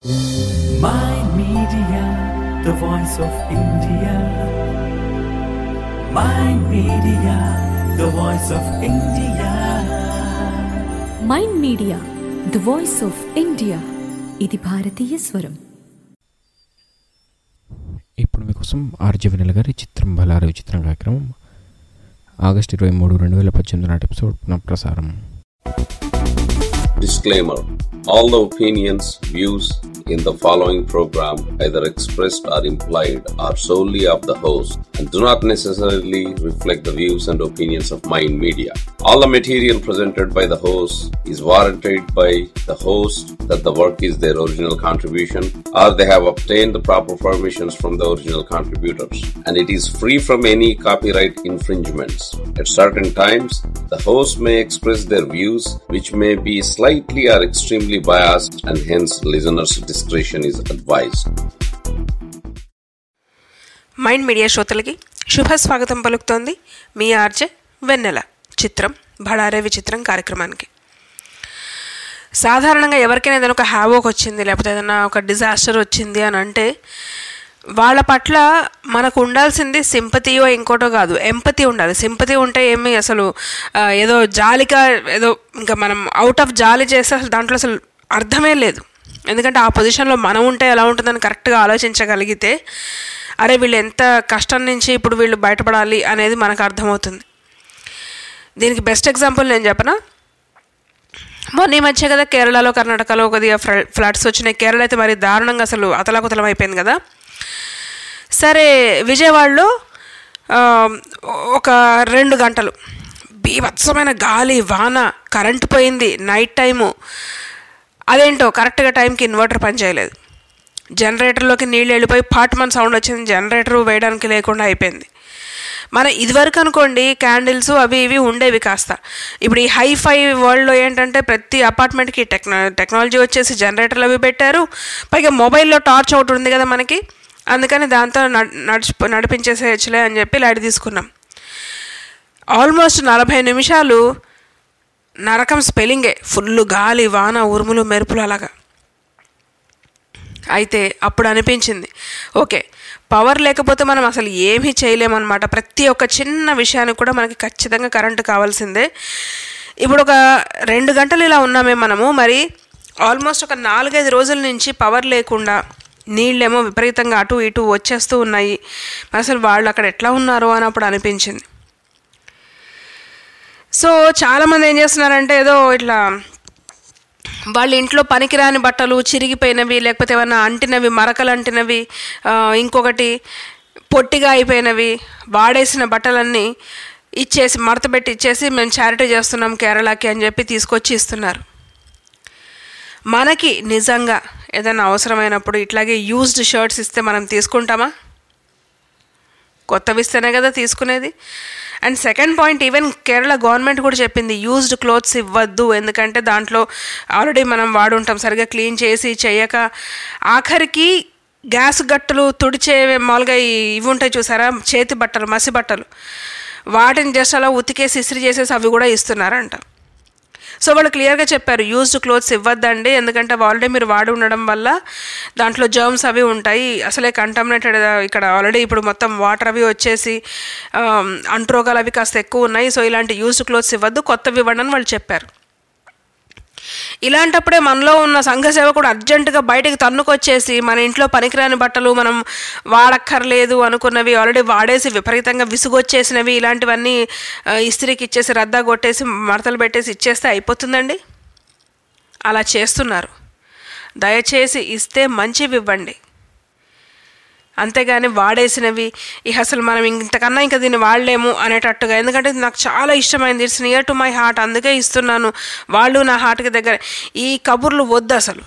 My Media, the voice of India. My Media, the voice of India. Mind media the voice of India ఇది భారతీయ స్వరం ఇప్పుడు మీకోసం RJ వెనెల గారి చిత్రం బలారి విచిత్రం కార్యక్రమం ఆగస్టు ఇరవై మూడు రెండు వేల పద్దెనిమిది నాటి ఎపిసోడ్ పునః ప్రసారం Disclaimer All the opinions, views in the following program, either expressed or implied, are solely of the host and do not necessarily reflect the views and opinions of Mind Media. All the material presented by the host is warranted by the host that the work is their original contribution or they have obtained the proper permissions from the original contributors and it is free from any copyright infringements. At certain times, the host may express their views which may be slightly or extremely biased and hence listeners' discretion is advised. Mind media శ్రోతలకి శుభ స్వాగతం పలుకుతోంది మీ RJ వెన్నెల చిత్రం భడారే విచిత్రం కార్యక్రమానికి సాధారణంగా ఎవరికైనా ఏదైనా ఒక హ్యావోక్ వచ్చింది లేకపోతే ఏదైనా ఒక డిజాస్టర్ వచ్చింది అని అంటే వాళ్ళ పట్ల మనకు ఉండాల్సింది సింపతియో ఇంకోటో కాదు ఎంపతి ఉండాలి సింపతి ఉంటే ఏమి అసలు ఆ, ఏదో జాలిగా ఏదో ఇంకా మనం అవుట్ ఆఫ్ జాలి చేస్తే అసలు దాంట్లో అసలు అర్థమే లేదు ఎందుకంటే ఆ పొజిషన్లో మనం ఉంటే ఎలా ఉంటుందని కరెక్ట్గా ఆలోచించగలిగితే అరే వీళ్ళు ఎంత కష్టం నుంచి ఇప్పుడు వీళ్ళు బయటపడాలి అనేది మనకు అర్థమవుతుంది దీనికి బెస్ట్ ఎగ్జాంపుల్ నేను చెప్పనా మొన్న ఈ మధ్య కదా కేరళలో కర్ణాటకలో కొద్దిగా ఫ్ల- ఫ్లడ్స్ వచ్చినాయి కేరళ అయితే మరి దారుణంగా అసలు అతలాకుతలం అయిపోయింది కదా సరే విజయవాడలో ఆ, ఒక రెండు గంటలు బీభత్సమైన గాలి వాన కరెంటు పోయింది నైట్ టైము అదేంటో కరెక్ట్గా టైంకి ఇన్వర్టర్ పనిచేయలేదు జనరేటర్లోకి నీళ్ళు వెళ్ళిపోయి పాట్మన్ సౌండ్ వచ్చింది జనరేటర్ వేయడానికి లేకుండా అయిపోయింది మన ఇదివరకు అనుకోండి క్యాండిల్స్ అవి ఇవి ఉండేవి కాస్త ఇప్పుడు ఈ హై ఫై వరల్డ్లో ఏంటంటే ప్రతి అపార్ట్మెంట్కి టెక్నా టెక్నాలజీ వచ్చేసి జనరేటర్లు అవి పెట్టారు పైగా మొబైల్లో టార్చ్ ఒకటి ఉంది కదా మనకి అందుకని దాంతో నడ్- నడిచి నడిపించేసేయచ్చులే అని చెప్పి లైట్ తీసుకున్నాం ఆల్మోస్ట్ నలభై నిమిషాలు నరకం స్పెల్లింగే ఫుల్ గాలి వాన ఉరుములు మెరుపులు అలాగా అయితే అప్పుడు అనిపించింది ఓకే పవర్ లేకపోతే మనం అసలు ఏమీ చేయలేమన్నమాట ప్రతి ఒక్క చిన్న విషయానికి కూడా మనకి ఖచ్చితంగా కరెంటు కావాల్సిందే ఇప్పుడు ఒక రెండు గంటలు ఇలా ఉన్నామే మనము మరి ఆల్మోస్ట్ ఒక నాలుగైదు రోజుల నుంచి పవర్ లేకుండా నీళ్ళేమో విపరీతంగా అటు ఇటు వచ్చేస్తూ ఉన్నాయి మరి అసలు వాళ్ళు అక్కడ ఎట్లా ఉన్నారో అని అప్పుడు అనిపించింది సో చాలామంది ఏం చేస్తున్నారంటే ఏదో ఇట్లా వాళ్ళ ఇంట్లో పనికిరాని బట్టలు చిరిగిపోయినవి లేకపోతే ఏమైనా అంటినవి మరకలు అంటినవి ఆ, ఇంకొకటి పొట్టిగా అయిపోయినవి వాడేసిన బట్టలన్నీ ఇచ్చేసి మడతపెట్టి ఇచ్చేసి మేము చారిటీ చేస్తున్నాం కేరళకి అని చెప్పి తీసుకొచ్చి ఇస్తున్నారు మనకి నిజంగా ఏదైనా అవసరమైనప్పుడు ఇట్లాగే యూజ్డ్ షర్ట్స్ ఇస్తే మనం తీసుకుంటామా కొత్తవి ఇస్తేనే కదా తీసుకునేది and second point even Kerala government కూడా చెప్పింది యూజ్డ్ క్లోత్స్ ఇవ్వద్దు ఎందుకంటే దాంట్లో ఆల్రెడీ మనం వాడుంటాం సరిగా క్లీన్ చేసి చేయక ఆఖరికి గ్యాస్ గట్టలు తుడిచే మామూలుగా ఈ- ఇవి ఉంటాయి చూసారా చేతి బట్టలు మసి బట్టలు వాటిని జస్ట్ అలా ఉతికేసి ఇస్త్రీ చేసేసి అవి కూడా ఇస్తున్నారంట సో వాళ్ళు క్లియర్గా చెప్పారు యూజ్డ్ క్లోత్స్ ఇవ్వద్దండి ఎందుకంటే అవి ఆల్రెడీ మీరు వాడి ఉండడం వల్ల దాంట్లో జర్మ్స్ అవి ఉంటాయి అసలే కంటామినేటెడ్ ఇక్కడ ఆల్రెడీ ఇప్పుడు మొత్తం వాటర్ అవి వచ్చేసి ఆమ్, అంటురోగాలు అవి కాస్త ఎక్కువ ఉన్నాయి సో ఇలాంటి యూజ్డ్ క్లోత్స్ ఇవ్వద్దు కొత్తవి ఇవ్వండి అని వాళ్ళు చెప్పారు ఇలాంటప్పుడే మనలో ఉన్న సంఘ సేవకుడు అర్జెంటుగా బయటికి తన్నుకొచ్చేసి మన ఇంట్లో పనికిరాని బట్టలు మనం వాడక్కర్లేదు అనుకున్నవి ఆల్రెడీ వాడేసి విపరీతంగా విసుగొచ్చేసినవి ఇలాంటివన్నీ ఆ, ఇస్త్రీకి ఇచ్చేసి రద్దా కొట్టేసి మడతలు పెట్టేసి ఇచ్చేస్తే అయిపోతుందండి అలా చేస్తున్నారు దయచేసి ఇస్తే మంచివి ఇవ్వండి అంతేగాని వాడేసినవి ఇక అసలు మనం ఇంతకన్నా ఇంకా దీన్ని వాడలేము అనేటట్టుగా ఎందుకంటే ఇది నాకు చాలా ఇష్టమైంది it's near to my heart అందుకే ఇస్తున్నాను వాళ్ళు నా హార్ట్కి దగ్గర ఈ కబుర్లు వద్దు అసలు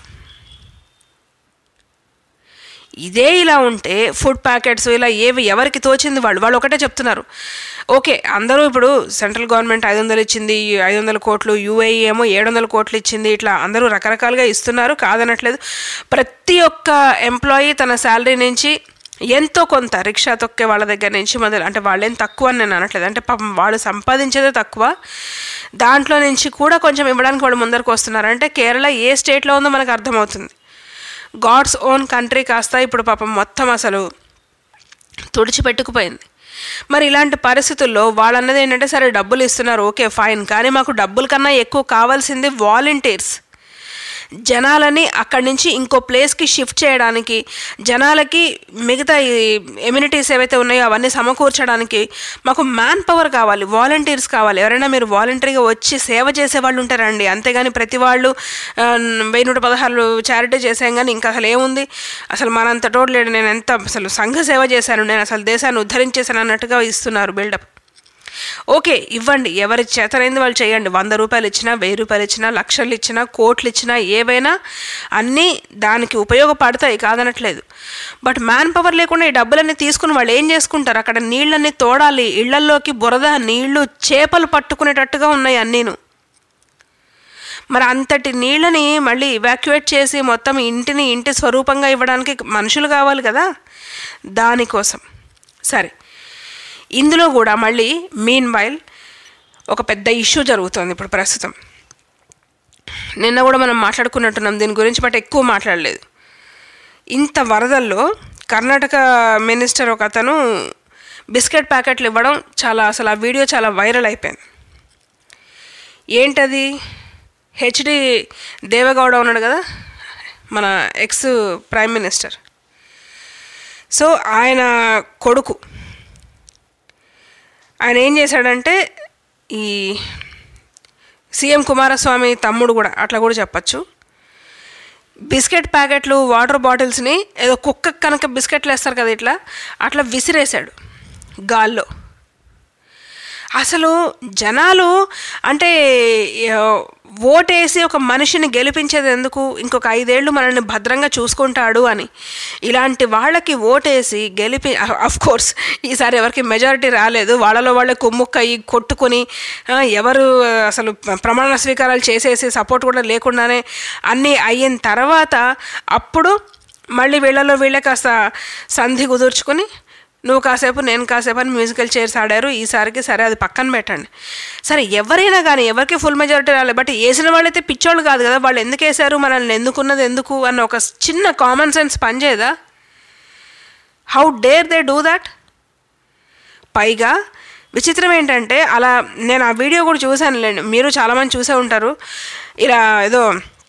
ఇదే ఇలా ఉంటే ఫుడ్ ప్యాకెట్స్ ఇలా ఏవి ఎవరికి తోచింది వాళ్ళు వాళ్ళు ఒకటే చెప్తున్నారు ఓకే అందరూ ఇప్పుడు సెంట్రల్ గవర్నమెంట్ ఐదు వందలు ఇచ్చింది ఐదు వందల కోట్లు యూఏఈ ఏమో ఏడు వందల కోట్లు ఇచ్చింది ఇట్లా అందరూ రకరకాలుగా ఇస్తున్నారు కాదనట్లేదు ప్రతి ఒక్క ఎంప్లాయీ తన శాలరీ నుంచి ఎంతో కొంత రిక్షా తొక్కే వాళ్ళ దగ్గర నుంచి మొదలు అంటే వాళ్ళేం తక్కువ అని నేను అనట్లేదు అంటే పాపం వాళ్ళు సంపాదించేదే తక్కువ దాంట్లో నుంచి కూడా కొంచెం ఇవ్వడానికి వాళ్ళు ముందరకు వస్తున్నారు అంటే కేరళ ఏ స్టేట్లో ఉందో మనకు అర్థమవుతుంది గాడ్స్ ఓన్ కంట్రీ కాస్త ఇప్పుడు పాపం మొత్తం అసలు తుడిచిపెట్టుకుపోయింది మరి ఇలాంటి పరిస్థితుల్లో వాళ్ళన్నది ఏంటంటే సరే డబ్బులు ఇస్తున్నారు ఓకే ఫైన్ కానీ మాకు డబ్బుల కన్నా ఎక్కువ కావాల్సింది వాలంటీర్స్ జనాలని అక్కడి నుంచి ఇంకో ప్లేస్కి షిఫ్ట్ చేయడానికి జనాలకి మిగతా ఈ ఎమ్యూనిటీస్ ఏవైతే ఉన్నాయో అవన్నీ సమకూర్చడానికి మాకు మ్యాన్ పవర్ కావాలి వాలంటీర్స్ కావాలి ఎవరైనా మీరు వాలంటరీగా వచ్చి సేవ చేసే వాళ్ళు ఉంటారండి అంతేగాని ప్రతి వాళ్ళు ఆ, వెయ్యి నూట పదహారు చారిటీ చేసాం కానీ ఇంకా అసలు ఏముంది అసలు మనంత టోటల్ లేడు నేను ఎంత అసలు సంఘ సేవ చేశాను నేను అసలు దేశాన్ని ఉద్ధరించేశాను అన్నట్టుగా ఇస్తున్నారు బిల్డప్ ఓకే ఇవ్వండి ఎవరి చేతనైంది వాళ్ళు చేయండి వంద రూపాయలు ఇచ్చినా వెయ్యి రూపాయలు ఇచ్చినా లక్షలు ఇచ్చినా కోట్లు ఇచ్చినా ఏవైనా అన్నీ దానికి ఉపయోగపడతాయి కాదనట్లేదు బట్ మ్యాన్ పవర్ లేకుండా ఈ డబ్బులన్నీ తీసుకుని వాళ్ళు ఏం చేసుకుంటారు అక్కడ నీళ్ళన్నీ తోడాలి ఇళ్లల్లోకి బురద నీళ్లు చేపలు పట్టుకునేటట్టుగా ఉన్నాయి అన్నీను మరి అంతటి నీళ్ళని మళ్ళీ ఇవాక్యువేట్ చేసి మొత్తం ఇంటిని ఇంటి స్వరూపంగా ఇవ్వడానికి మనుషులు కావాలి కదా దానికోసం సరే ఇందులో కూడా మళ్ళీ మీన్ వైల్ ఒక పెద్ద ఇష్యూ జరుగుతుంది ఇప్పుడు ప్రస్తుతం నిన్న కూడా మనం మాట్లాడుకున్నట్టున్నాం దీని గురించి బట్ ఎక్కువ మాట్లాడలేదు ఇంత వరదల్లో కర్ణాటక మినిస్టర్ ఒక అతను బిస్కెట్ ప్యాకెట్లు ఇవ్వడం చాలా అసలు ఆ వీడియో చాలా వైరల్ అయిపోయింది ఏంటది హెచ్డి దేవగౌడ ఉన్నాడు కదా మన ఎక్స్ ప్రైమ్ మినిస్టర్ సో ఆయన కొడుకు ఆయన ఏం చేశాడంటే ఈ సీఎం కుమారస్వామి తమ్ముడు కూడా అట్లా కూడా చెప్పచ్చు బిస్కెట్ ప్యాకెట్లు వాటర్ బాటిల్స్ని ఏదో కుక్క కనుక బిస్కెట్లు వేస్తారు కదా ఇట్లా అట్లా విసిరేశాడు గాల్లో అసలు జనాలు అంటే ఆ, ఓటేసి ఒక మనిషిని గెలిపించేది ఎందుకు ఇంకొక ఐదేళ్ళు మనల్ని భద్రంగా చూసుకుంటాడు అని ఇలాంటి వాళ్ళకి ఓటేసి గెలిపి అఫ్ కోర్స్ ఈసారి ఎవరికి మెజారిటీ రాలేదు వాళ్ళలో వాళ్ళే కుమ్ముక్కయ్యి కొట్టుకొని ఆ, ఎవరు ఆ, అసలు ప్రమాణ స్వీకారాలు చేసేసి సపోర్ట్ కూడా లేకుండానే అన్నీ అయిన తర్వాత అప్పుడు మళ్ళీ వీళ్ళలో వీళ్ళే కాస్త సంధి కుదుర్చుకొని నువ్వు కాసేపు నేను కాసేపు అని మ్యూజికల్ చైర్స్ ఆడారు ఈసారికి సరే అది పక్కన పెట్టండి సరే ఎవరైనా కానీ ఎవరికి ఫుల్ మెజారిటీ రాలేదు బట్ వేసిన వాళ్ళైతే పిచ్చోళ్ళు కాదు కదా వాళ్ళు ఎందుకు వేశారు మనల్ని ఎందుకున్నది ఎందుకు అన్న ఒక చిన్న కామన్ సెన్స్ పనిచేయదా how dare they do that పైగా విచిత్రం ఏంటంటే అలా నేను ఆ వీడియో కూడా చూశానులేండి మీరు చాలామంది చూసే ఉంటారు ఇలా ఏదో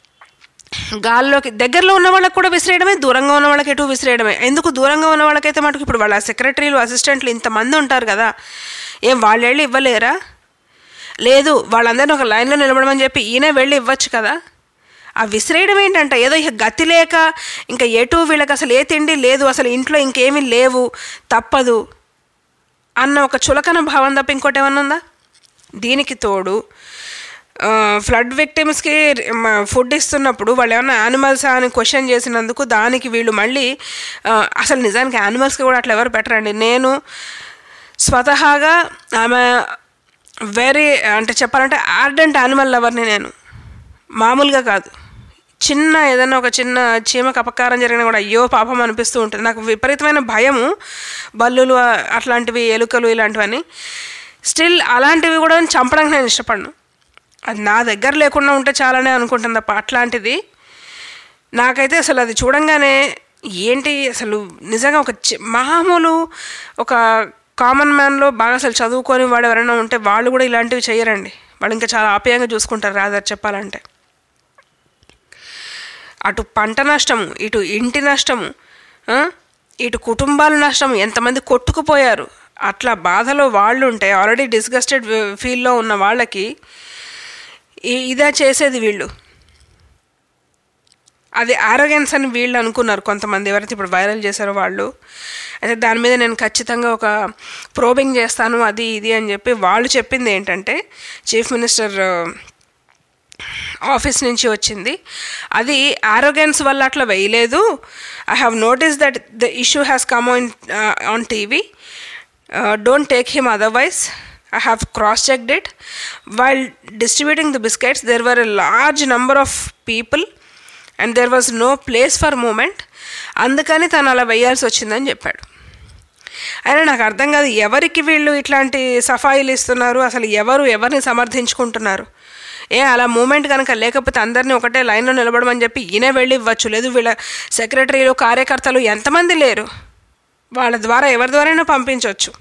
గాల్లోకి దగ్గరలో ఉన్న వాళ్ళకి కూడా విసిరేయడమే దూరంగా ఉన్న వాళ్ళకి ఎటు విసిరేయడమే ఎందుకు దూరంగా ఉన్న వాళ్ళకైతే మటుకు ఇప్పుడు వాళ్ళ సెక్రటరీలు అసిస్టెంట్లు ఇంతమంది ఉంటారు కదా ఏం వాళ్ళు వెళ్ళి ఇవ్వలేరా లేదు వాళ్ళందరినీ ఒక లైన్లో నిలబడమని చెప్పి ఈయన వెళ్ళి ఇవ్వచ్చు కదా ఆ విసిరేయడం ఏంటంట ఏదో ఇక గతి లేక ఇంకా ఎటు వీళ్ళకి అసలు ఏ తిండి లేదు అసలు ఇంట్లో ఇంకేమీ లేవు తప్పదు అన్న ఒక చులకన భావం తప్ప ఇంకోటి ఏమన్నా ఉందా దీనికి తోడు ఫ్లడ్ విక్టిమ్స్కి ఫుడ్ ఇస్తున్నప్పుడు వాళ్ళు ఏమన్నా యానిమల్సా అని క్వశ్చన్ చేసినందుకు దానికి వీళ్ళు మళ్ళీ ఆ, అసలు నిజానికి యానిమల్స్కి కూడా అట్లా ఎవరు పెట్టరండి నేను స్వతహాగా ఆమె వెరీ అంటే చెప్పాలంటే ఆర్డెంట్ యానిమల్ లవర్ని నేను మామూలుగా కాదు చిన్న ఏదైనా ఒక చిన్న చీమకు అపకారం జరిగినా కూడా అయ్యో పాపం అనిపిస్తూ ఉంటుంది నాకు విపరీతమైన భయము బల్లులు ఆ- అట్లాంటివి ఎలుకలు ఇలాంటివన్నీ స్టిల్ అలాంటివి కూడా చంపడానికి నేను ఇష్టపడను అది నా దగ్గర లేకుండా ఉంటే చాలనే అనుకుంటుంది తప్ప అట్లాంటిది నాకైతే అసలు అది చూడంగానే ఏంటి అసలు నిజంగా ఒక చి- మామూలు ఒక కామన్ మ్యాన్లో బాగా అసలు చదువుకొని వాడు ఎవరైనా ఉంటే వాళ్ళు కూడా ఇలాంటివి చేయరండి వాళ్ళు ఇంకా చాలా ఆప్యాయంగా చూసుకుంటారు రాదర్ చెప్పాలంటే అటు పంట నష్టము ఇటు ఇంటి నష్టము ఆ, ఇటు కుటుంబాల నష్టము ఎంతమంది కొట్టుకుపోయారు అట్లా బాధలో వాళ్ళు ఉంటే ఆల్రెడీ డిస్గస్టెడ్ ఫీల్లో ఉన్న వాళ్ళకి ఈ- ఇదా చేసేది వీళ్ళు అది ఆరోగెన్స్ అని వీళ్ళు అనుకున్నారు కొంతమంది ఎవరైతే ఇప్పుడు వైరల్ చేశారో వాళ్ళు అయితే దాని మీద నేను ఖచ్చితంగా ఒక ప్రోబింగ్ చేస్తాను అది ఇది అని చెప్పి వాళ్ళు చెప్పింది ఏంటంటే చీఫ్ మినిస్టర్ ఆఫీస్ నుంచి వచ్చింది అది ఆరోగెన్స్ వల్ల అట్లా వేయలేదు I have notice that the issue has come on on TV don't take him otherwise I have cross checked it while distributing the biscuits there were a large number of people and there was no place for moment అందుకని తను అలా వేయాల్సి వచ్చిందని చెప్పాడు అయినా నాకు అర్థం కాదు ఎవరికి వీళ్ళు ఇట్లాంటి సఫాయిలు ఇస్తున్నారు అసలు ఎవరు ఎవరిని సమర్థించుకుంటున్నారు ఏ అలా మూమెంట్ కనుక లేకపోతే అందరినీ ఒకటే లైన్లో నిలబడమని చెప్పి ఈయన వెళ్ళి ఇవ్వచ్చు లేదు వీళ్ళ సెక్రటరీలు కార్యకర్తలు ఎంతమంది లేరు వాళ్ళ ద్వారా ఎవరి ద్వారైనా పంపించవచ్చు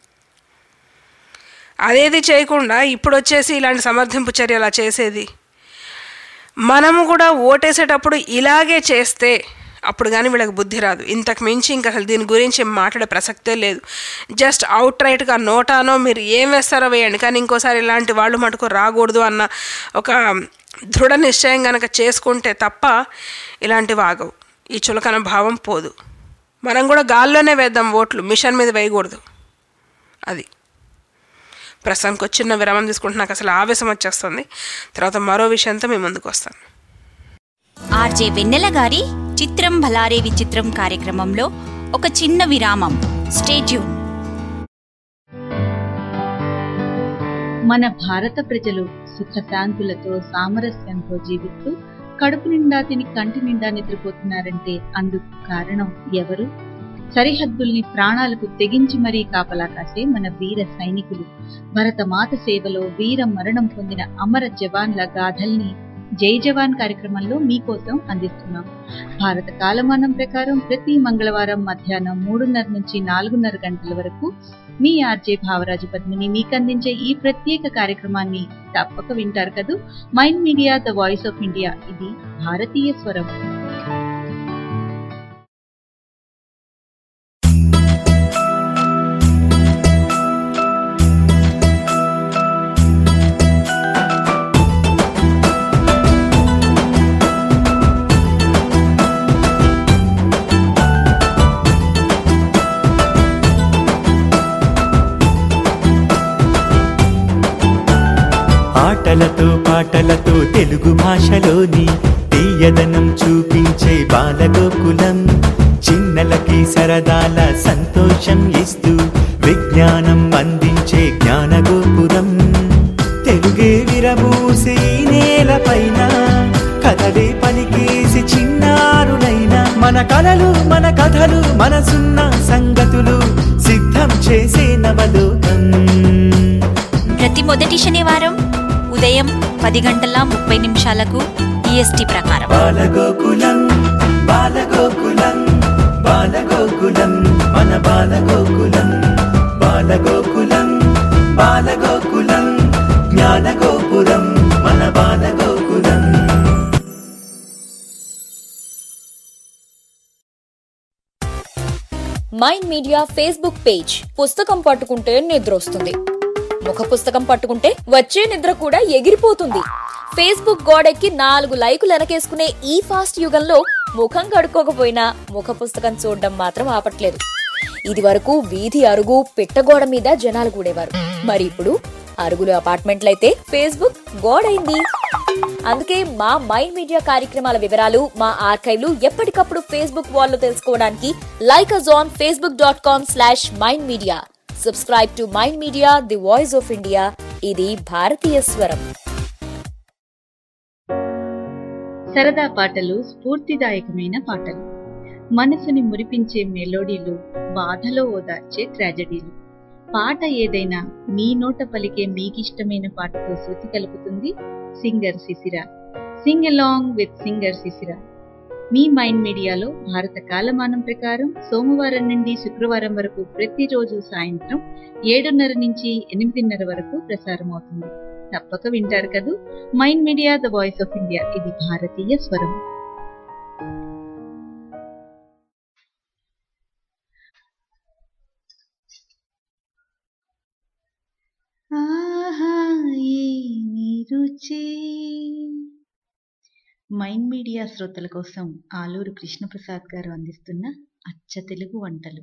అదేది చేయకుండా ఇప్పుడు వచ్చేసి ఇలాంటి సమర్థింపు చర్య అలా చేసేది మనము కూడా ఓటేసేటప్పుడు ఇలాగే చేస్తే అప్పుడు కానీ వీళ్ళకి బుద్ధి రాదు ఇంతకు మించి ఇంకా అసలు దీని గురించి మాట్లాడే ప్రసక్తే లేదు జస్ట్ అవుట్ రైట్గా నోటానో మీరు ఏం వేస్తారో వేయండి కానీ ఇంకోసారి ఇలాంటి వాళ్ళు మటుకు రాకూడదు అన్న ఒక దృఢ నిశ్చయం కనుక చేసుకుంటే తప్ప ఇలాంటివి ఆగవు ఈ చులకన భావం పోదు మనం కూడా గాల్లోనే వేద్దాం ఓట్లు మిషన్ మీద వేయకూడదు అది ప్రస్తుతానికి ఒక చిన్న విరామం తీసుకుంటే నాకు అసలు ఆవేశం వచ్చేస్తుంది తర్వాత మరో విషయంతో మీ ముందుకు వస్తాను ఆర్జే వెన్నెల గారి చిత్రం భలారే విచిత్రం కార్యక్రమంలో ఒక చిన్న విరామం స్టేట్యూన్ మన భారత ప్రజలు సుఖశాంతులతో సామరస్యంతో జీవిస్తూ కడుపు నిండా తిని కంటి నిండా నిద్రపోతున్నారంటే అందుకు కారణం ఎవరు సరిహద్దుల్ని ప్రాణాలకు తెగించి మరీ కాపలా కాసే మన వీర సైనికులు భరతమాత సేవలో వీర మరణం పొందిన అమర జవాన్ల గాథల్ని జై జవాన్ కార్యక్రమంలో మీకోసం అందిస్తున్నాం భారత కాలమానం ప్రకారం ప్రతి మంగళవారం మధ్యాహ్నం మూడున్నర నుంచి నాలుగున్నర గంటల వరకు మీ ఆర్జే భావరాజు పద్మిని మీకు అందించే ఈ ప్రత్యేక కార్యక్రమాన్ని తప్పక వింటారు కదూ Mind media the voice of India ఇది భారతీయ స్వరం ఆటలతో పాటలతో తెలుగు భాషలోని తీయదనం చూపించే బాలగోకులం చిన్నలకి సరదాల సంతోషం ఇస్తూ విజ్ఞానం అందించే జ్ఞానగోపురం తెలుగే విరబూసే ఈ నేలపైన కథలే పలికేసి చిన్నారులైన మన కలలు మన కథలు మనసున్న సంగతులు సిద్ధం చేసే నవలోకం ప్రతి మొదటి శనివారం ఉదయం పది గంటల ముప్పై నిమిషాలకు ఈఎస్టీ ప్రకారం బాలగోకులం బాలగోకులం బాలగోకులం మన బాలగోకులం బాలగోకులం బాలగోకులం జ్ఞానగోపురం మన Balagokulam Mind Media Facebook page పుస్తకం పట్టుకుంటే నిద్ర వస్తుంది ముఖ పుస్తకం పట్టుకుంటే వచ్చే నిద్ర కూడా ఎగిరిపోతుంది ఫేస్బుక్ గోడెక్కి నాలుగు లైకులు వెనకేసుకునే ఈ ఫాస్ట్ యుగంలో ముఖం కడుక్కోకపోయినా ముఖ పుస్తకం చూడడం మాత్రం ఆపట్లేదు ఇది వరకు వీధి అరుగు పిట్టగోడ మీద జనాలు కూడేవారు మరి ఇప్పుడు అరుగులు అపార్ట్మెంట్లయితే ఫేస్బుక్ గోడైంది అందుకే మా మైండ్ మీడియా కార్యక్రమాల వివరాలు మా ఆర్కైవ్లు ఎప్పటికప్పుడు ఫేస్బుక్ వాల్లో తెలుసుకోవడానికి like us on Facebook dot com slash Mind Media subscribe to Mind Media the voice of India ఇది భారతీయ స్వరం సరదా పాటలు స్ఫూర్తిదాయకమైన పాటలు మనసుని మురిపించే మెలోడీలు బాధలో ఓదార్చే ట్రాజడీలు పాట ఏదైనా మీ నోట పలికే మీకిష్టమైన పాటతో శృతి కలుపుతుంది సింగర్ శిశిర సింగ్ అలాంగ్ విత్ సింగర్ శిశిర మీ మైండ్ మీడియాలో భారత కాలమానం ప్రకారం సోమవారం నుండి శుక్రవారం వరకు ప్రతిరోజు సాయంత్రం ఏడున్నర నుంచి ఎనిమిదిన్నర వరకు ప్రసారం అవుతుంది తప్పక వింటారు కదూ Mind media the voice of India ఇది భారతీయ స్వరం ఆహా ఏమి రుచి మైండ్ మీడియా శ్రోతల కోసం ఆలూరు కృష్ణప్రసాద్ గారు అందిస్తున్న అచ్చ తెలుగు వంటలు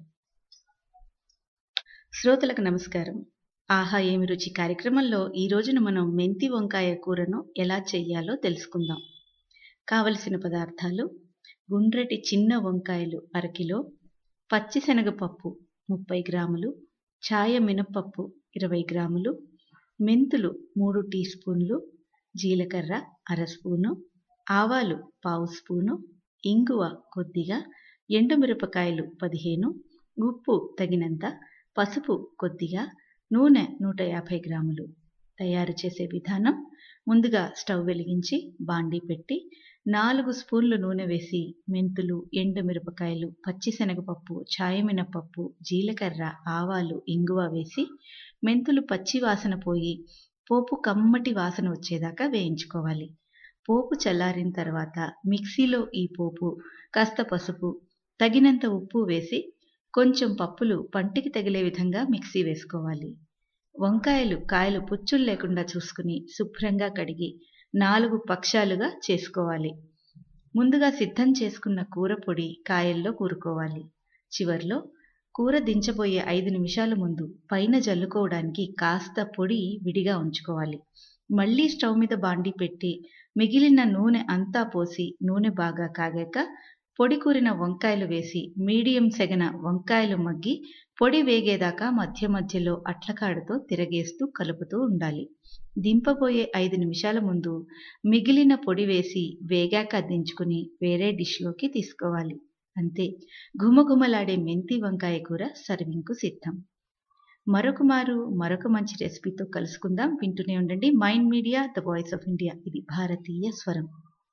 శ్రోతలకు నమస్కారం ఆహా ఏమి రుచి కార్యక్రమంలో ఈ రోజున మనం మెంతి వంకాయ కూరను ఎలా చేయాలో తెలుసుకుందాం కావలసిన పదార్థాలు గుండ్రటి చిన్న వంకాయలు అరకిలో పచ్చిశనగపప్పు ముప్పై గ్రాములు ఛాయ మినపప్పు ఇరవై గ్రాములు మెంతులు మూడు టీ స్పూన్లు జీలకర్ర అర స్పూను ఆవాలు పావు స్పూను ఇంగువ కొద్దిగా ఎండుమిరపకాయలు పదిహేను ఉప్పు తగినంత పసుపు కొద్దిగా నూనె నూట యాభై గ్రాములు తయారు చేసే విధానం ముందుగా స్టవ్ వెలిగించి బాండీ పెట్టి నాలుగు స్పూన్లు నూనె వేసి మెంతులు ఎండుమిరపకాయలు పచ్చిశనగపప్పు చాయమినపప్పు జీలకర్ర ఆవాలు ఇంగువ వేసి మెంతులు పచ్చి వాసన పోయి పోపు కమ్మటి వాసన వచ్చేదాకా వేయించుకోవాలి పోపు చల్లారిన తర్వాత మిక్సీలో ఈ పోపు కాస్త పసుపు తగినంత ఉప్పు వేసి కొంచెం పప్పులు పంటికి తగిలే విధంగా మిక్సీ వేసుకోవాలి వంకాయలు కాయలు పుచ్చులు లేకుండా చూసుకుని శుభ్రంగా కడిగి నాలుగు పక్షాలుగా చేసుకోవాలి ముందుగా సిద్ధం చేసుకున్న కూర పొడి కాయల్లో కూరుకోవాలి చివర్లో కూర దించబోయే ఐదు నిమిషాల ముందు పైన జల్లుకోవడానికి కాస్త పొడి విడిగా ఉంచుకోవాలి మళ్ళీ స్టవ్ మీద బాండి పెట్టి మిగిలిన నూనె అంతా పోసి నూనె బాగా కాగాక పొడి కూరిన వంకాయలు వేసి మీడియం సెగన వంకాయలు మగ్గి పొడి వేగేదాకా మధ్య మధ్యలో అట్లకాడుతో తిరగేస్తూ కలుపుతూ ఉండాలి దింపబోయే ఐదు నిమిషాల ముందు మిగిలిన పొడి వేసి వేగాక దించుకుని వేరే డిష్లోకి తీసుకోవాలి అంతే ఘుమఘుమలాడే మెంతి వంకాయ కూర సర్వింగ్కు సిద్ధం మరొక మారు మరొక మంచి రెసిపీతో కలుసుకుందాం వింటూనే ఉండండి Mind media the voice of India ఇది భారతీయ స్వరం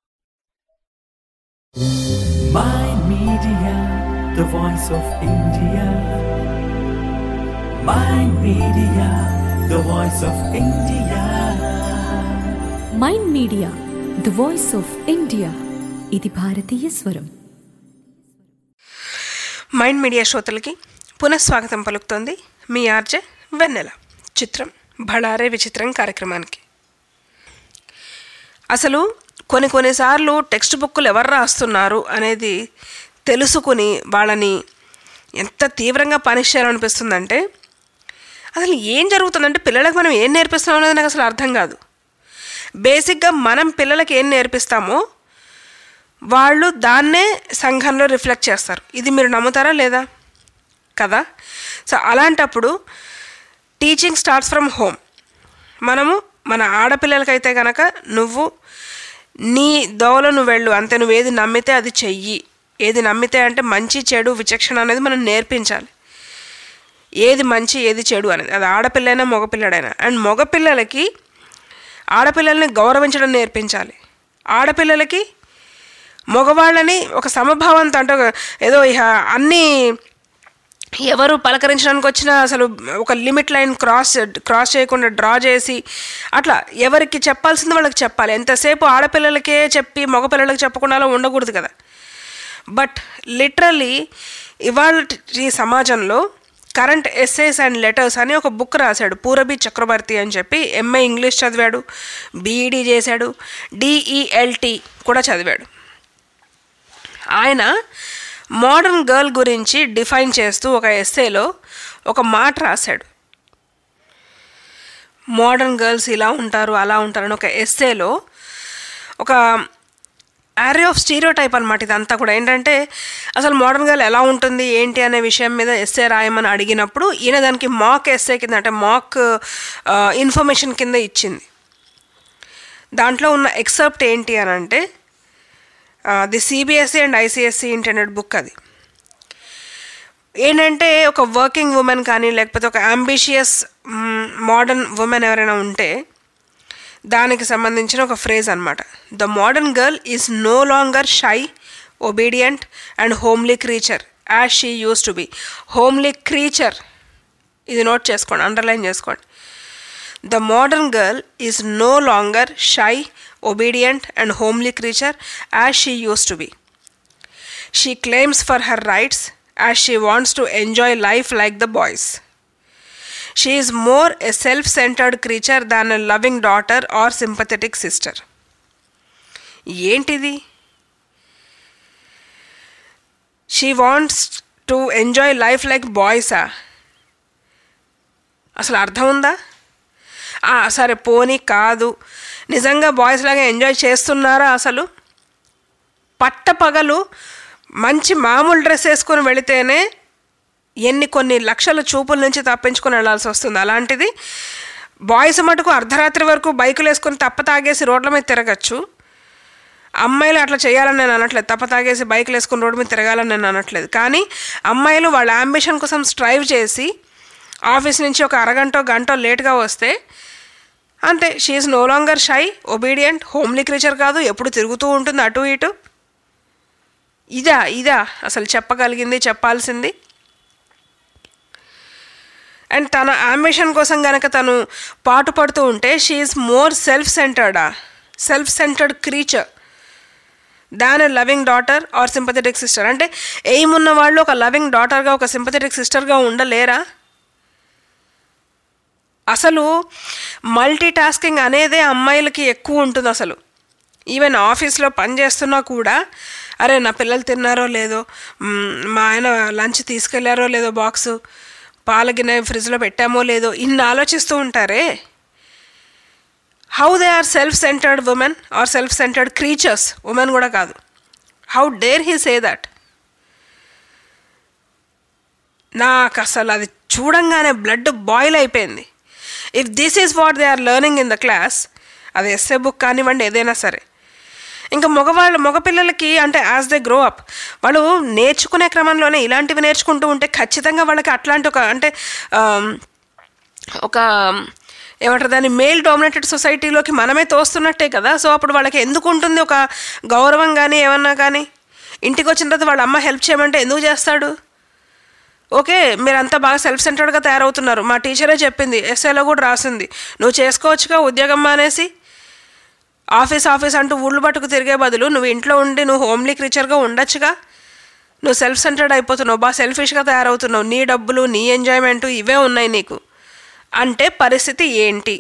Mind Media, the voice of India. Mind Media, the voice of India. Mind media the voice of India ఇది భారతీయ స్వరం మైండ్ మీడియా శ్రోతలకి పునఃస్వాగతం పలుకుతోంది మీ ఆర్జే వెన్నెల చిత్రం బళారే విచిత్రం కార్యక్రమానికి అసలు కొన్ని కొన్నిసార్లు టెక్స్ట్ బుక్కులు ఎవరు రాస్తున్నారు అనేది తెలుసుకుని వాళ్ళని ఎంత తీవ్రంగా పనిష్ చేయాలనిపిస్తుందంటే అసలు ఏం జరుగుతుందంటే పిల్లలకు మనం ఏం నేర్పిస్తున్నాం అనేది నాకు అసలు అర్థం కాదు బేసిక్గా మనం పిల్లలకి ఏం నేర్పిస్తామో వాళ్ళు దాన్నే సంఘంలో రిఫ్లెక్ట్ చేస్తారు ఇది మీరు నమ్ముతారా లేదా కదా సో అలాంటప్పుడు టీచింగ్ స్టార్ట్స్ ఫ్రమ్ హోమ్ మనము మన ఆడపిల్లలకైతే కనుక నువ్వు నీ దోవలో నువ్వు వెళ్ళు అంతే నువ్వు ఏది నమ్మితే అది చెయ్యి ఏది నమ్మితే అంటే మంచి చెడు విచక్షణ అనేది మనం నేర్పించాలి ఏది మంచి ఏది చెడు అనేది అది ఆడపిల్లైనా మగపిల్లడైనా అండ్ మగపిల్లలకి ఆడపిల్లల్ని గౌరవించడం నేర్పించాలి ఆడపిల్లలకి మగవాళ్ళని ఒక సమభావంతో అంటే ఒక ఏదో ఇహ అన్నీ ఎవరు పలకరించడానికి వచ్చినా అసలు ఒక లిమిట్ లైన్ క్రాస్ క్రాస్ చేయకుండా డ్రా చేసి అట్లా ఎవరికి చెప్పాల్సింది వాళ్ళకి చెప్పాలి ఎంతసేపు ఆడపిల్లలకే చెప్పి మగపిల్లలకి చెప్పకుండా అలా ఉండకూడదు కదా బట్ లిటరలీ ఇవాళ ఈ సమాజంలో కరెంట్ ఎస్సేస్ అండ్ లెటర్స్ అని ఒక బుక్ రాశాడు పూరబి చక్రవర్తి అని చెప్పి ఎంఏ ఇంగ్లీష్ చదివాడు బీఈడీ చేశాడు డిఈఎల్టీ కూడా చదివాడు ఆయన మోడర్న్ గర్ల్ గురించి డిఫైన్ చేస్తూ ఒక ఎస్సేలో ఒక మాట రాశాడు మోడర్న్ గర్ల్స్ ఇలా ఉంటారు అలా ఉంటారని ఒక ఎస్సేలో ఒక యారే ఆఫ్ స్టీరియో టైప్ అనమాట ఇదంతా కూడా ఏంటంటే అసలు మోడర్న్ గర్ల్ ఎలా ఉంటుంది ఏంటి అనే విషయం మీద ఎస్సే రాయమని అడిగినప్పుడు ఈయన దానికి మాక్ ఎస్సే కింద అంటే మాక్ ఇన్ఫర్మేషన్ కింద ఇచ్చింది దాంట్లో ఉన్న ఎక్సెప్ట్ ఏంటి అని అంటే the CBSE and ICSE internet book అది ఏంటంటే ఒక వర్కింగ్ ఉమెన్ కానీ లేకపోతే ఒక అంబిషియస్ మోడర్న్ ఉమెన్ ఎవరైనా ఉంటే దానికి సంబంధించిన ఒక ఫ్రేజ్ అనమాట the modern girl is no longer shy obedient and homely creature as she use to be homely creature ఇది నోట్ చేసుకోండి అండర్లైన్ చేసుకోండి the modern girl is no longer shy obedient and homely creature as she used to be. She claims for her rights as she wants to enjoy life like the boys. She is more a self centered creature than a loving daughter or sympathetic sister. ఏంటిది she wants to enjoy life like బాయ్సా అసలు అర్థం ఉందా సరే పోనీ కాదు నిజంగా boys లాగా ఎంజాయ్ చేస్తున్నారా అసలు పట్టపగలు మంచి మామూలు డ్రెస్ వేసుకొని వెళితేనే ఎన్ని కొన్ని లక్షల చూపుల నుంచి తప్పించుకొని వెళ్ళాల్సి వస్తుంది అలాంటిది బాయ్స్ మటుకు అర్ధరాత్రి వరకు బైకులు వేసుకొని తప్ప తాగేసి రోడ్ల మీద తిరగచ్చు అమ్మాయిలు అట్లా చేయాలని నేను అనట్లేదు తప్ప తాగేసి బైకులు వేసుకుని రోడ్డు మీద తిరగాలని నేను అనట్లేదు కానీ అమ్మాయిలు వాళ్ళ అంబిషన్ కోసం స్ట్రైవ్ చేసి ఆఫీస్ నుంచి ఒక అరగంట గంట లేట్గా వస్తే అంతే she is no longer shy obedient homely creature కాదు ఎప్పుడు తిరుగుతూ ఉంటుంది అటు ఇటు ఇదా ఇదా అసలు చెప్పగలిగింది చెప్పాల్సింది అండ్ తన అంబిషన్ కోసం గనక తను పాటు పడుతూ ఉంటే షీఈస్ మోర్ సెల్ఫ్ సెంటర్డా self centred creature than loving daughter or sympathetic sister అంటే ఎయిమ్ ఉన్న వాళ్ళు ఒక లవింగ్ డాటర్గా ఒక సింపథెటిక్ సిస్టర్గా ఉండలేరా అసలు మల్టీ టాస్కింగ్ అనేదే అమ్మాయిలకి ఎక్కువ ఉంటుంది అసలు ఈవెన్ ఆఫీస్లో పని చేస్తున్నా కూడా అరే నా పిల్లలు తిన్నారో లేదో మ్, మా ఆయన లంచ్ తీసుకెళ్లారో లేదో బాక్సు పాల గిన్నె ఫ్రిడ్జ్లో పెట్టామో లేదో ఇన్ని ఆలోచిస్తూ ఉంటారే how they are self centred women are self centred creatures women కూడా కాదు how dare he say that నాకు అసలు అది చూడంగానే బ్లడ్ బాయిల్ అయిపోయింది if this is what they are learning in the class అది ఎస్ఏ బుక్ కానివ్వండి ఏదైనా సరే ఇంకా మగవాళ్ళు మగపిల్లలకి అంటే యాజ్ దే గ్రో అప్ వాళ్ళు నేర్చుకునే క్రమంలోనే ఇలాంటివి నేర్చుకుంటూ ఉంటే ఖచ్చితంగా వాళ్ళకి అట్లాంటి ఒక అంటే ఆమ్, ఒక ఏమంటారు దాన్ని మేల్ డామినేటెడ్ సొసైటీలోకి మనమే తోస్తున్నట్టే కదా సో అప్పుడు వాళ్ళకి ఎందుకు ఉంటుంది ఒక గౌరవం కానీ ఏమన్నా కానీ ఇంటికి వచ్చిన తర్వాత వాళ్ళ అమ్మ హెల్ప్ చేయమంటే ఎందుకు చేస్తాడు ఓకే మీరంతా బాగా సెల్ఫ్ సెంటర్డ్గా తయారవుతున్నారు మా టీచరే చెప్పింది ఎస్ఏలో కూడా రాసింది నువ్వు చేసుకోవచ్చుగా ఉద్యోగం మానేసి ఆఫీస్ ఆఫీస్ అంటూ ఊళ్ళు పట్టుకు తిరిగే బదులు నువ్వు ఇంట్లో ఉండి నువ్వు హోమ్లీ క్రీచర్గా ఉండొచ్చుగా నువ్వు సెల్ఫ్ సెంటర్డ్ అయిపోతున్నావు బాగా సెల్ఫిష్గా తయారవుతున్నావు నీ డబ్బులు నీ ఎంజాయ్మెంట్ ఇవే ఉన్నాయి నీకు అంటే పరిస్థితి ఏంటి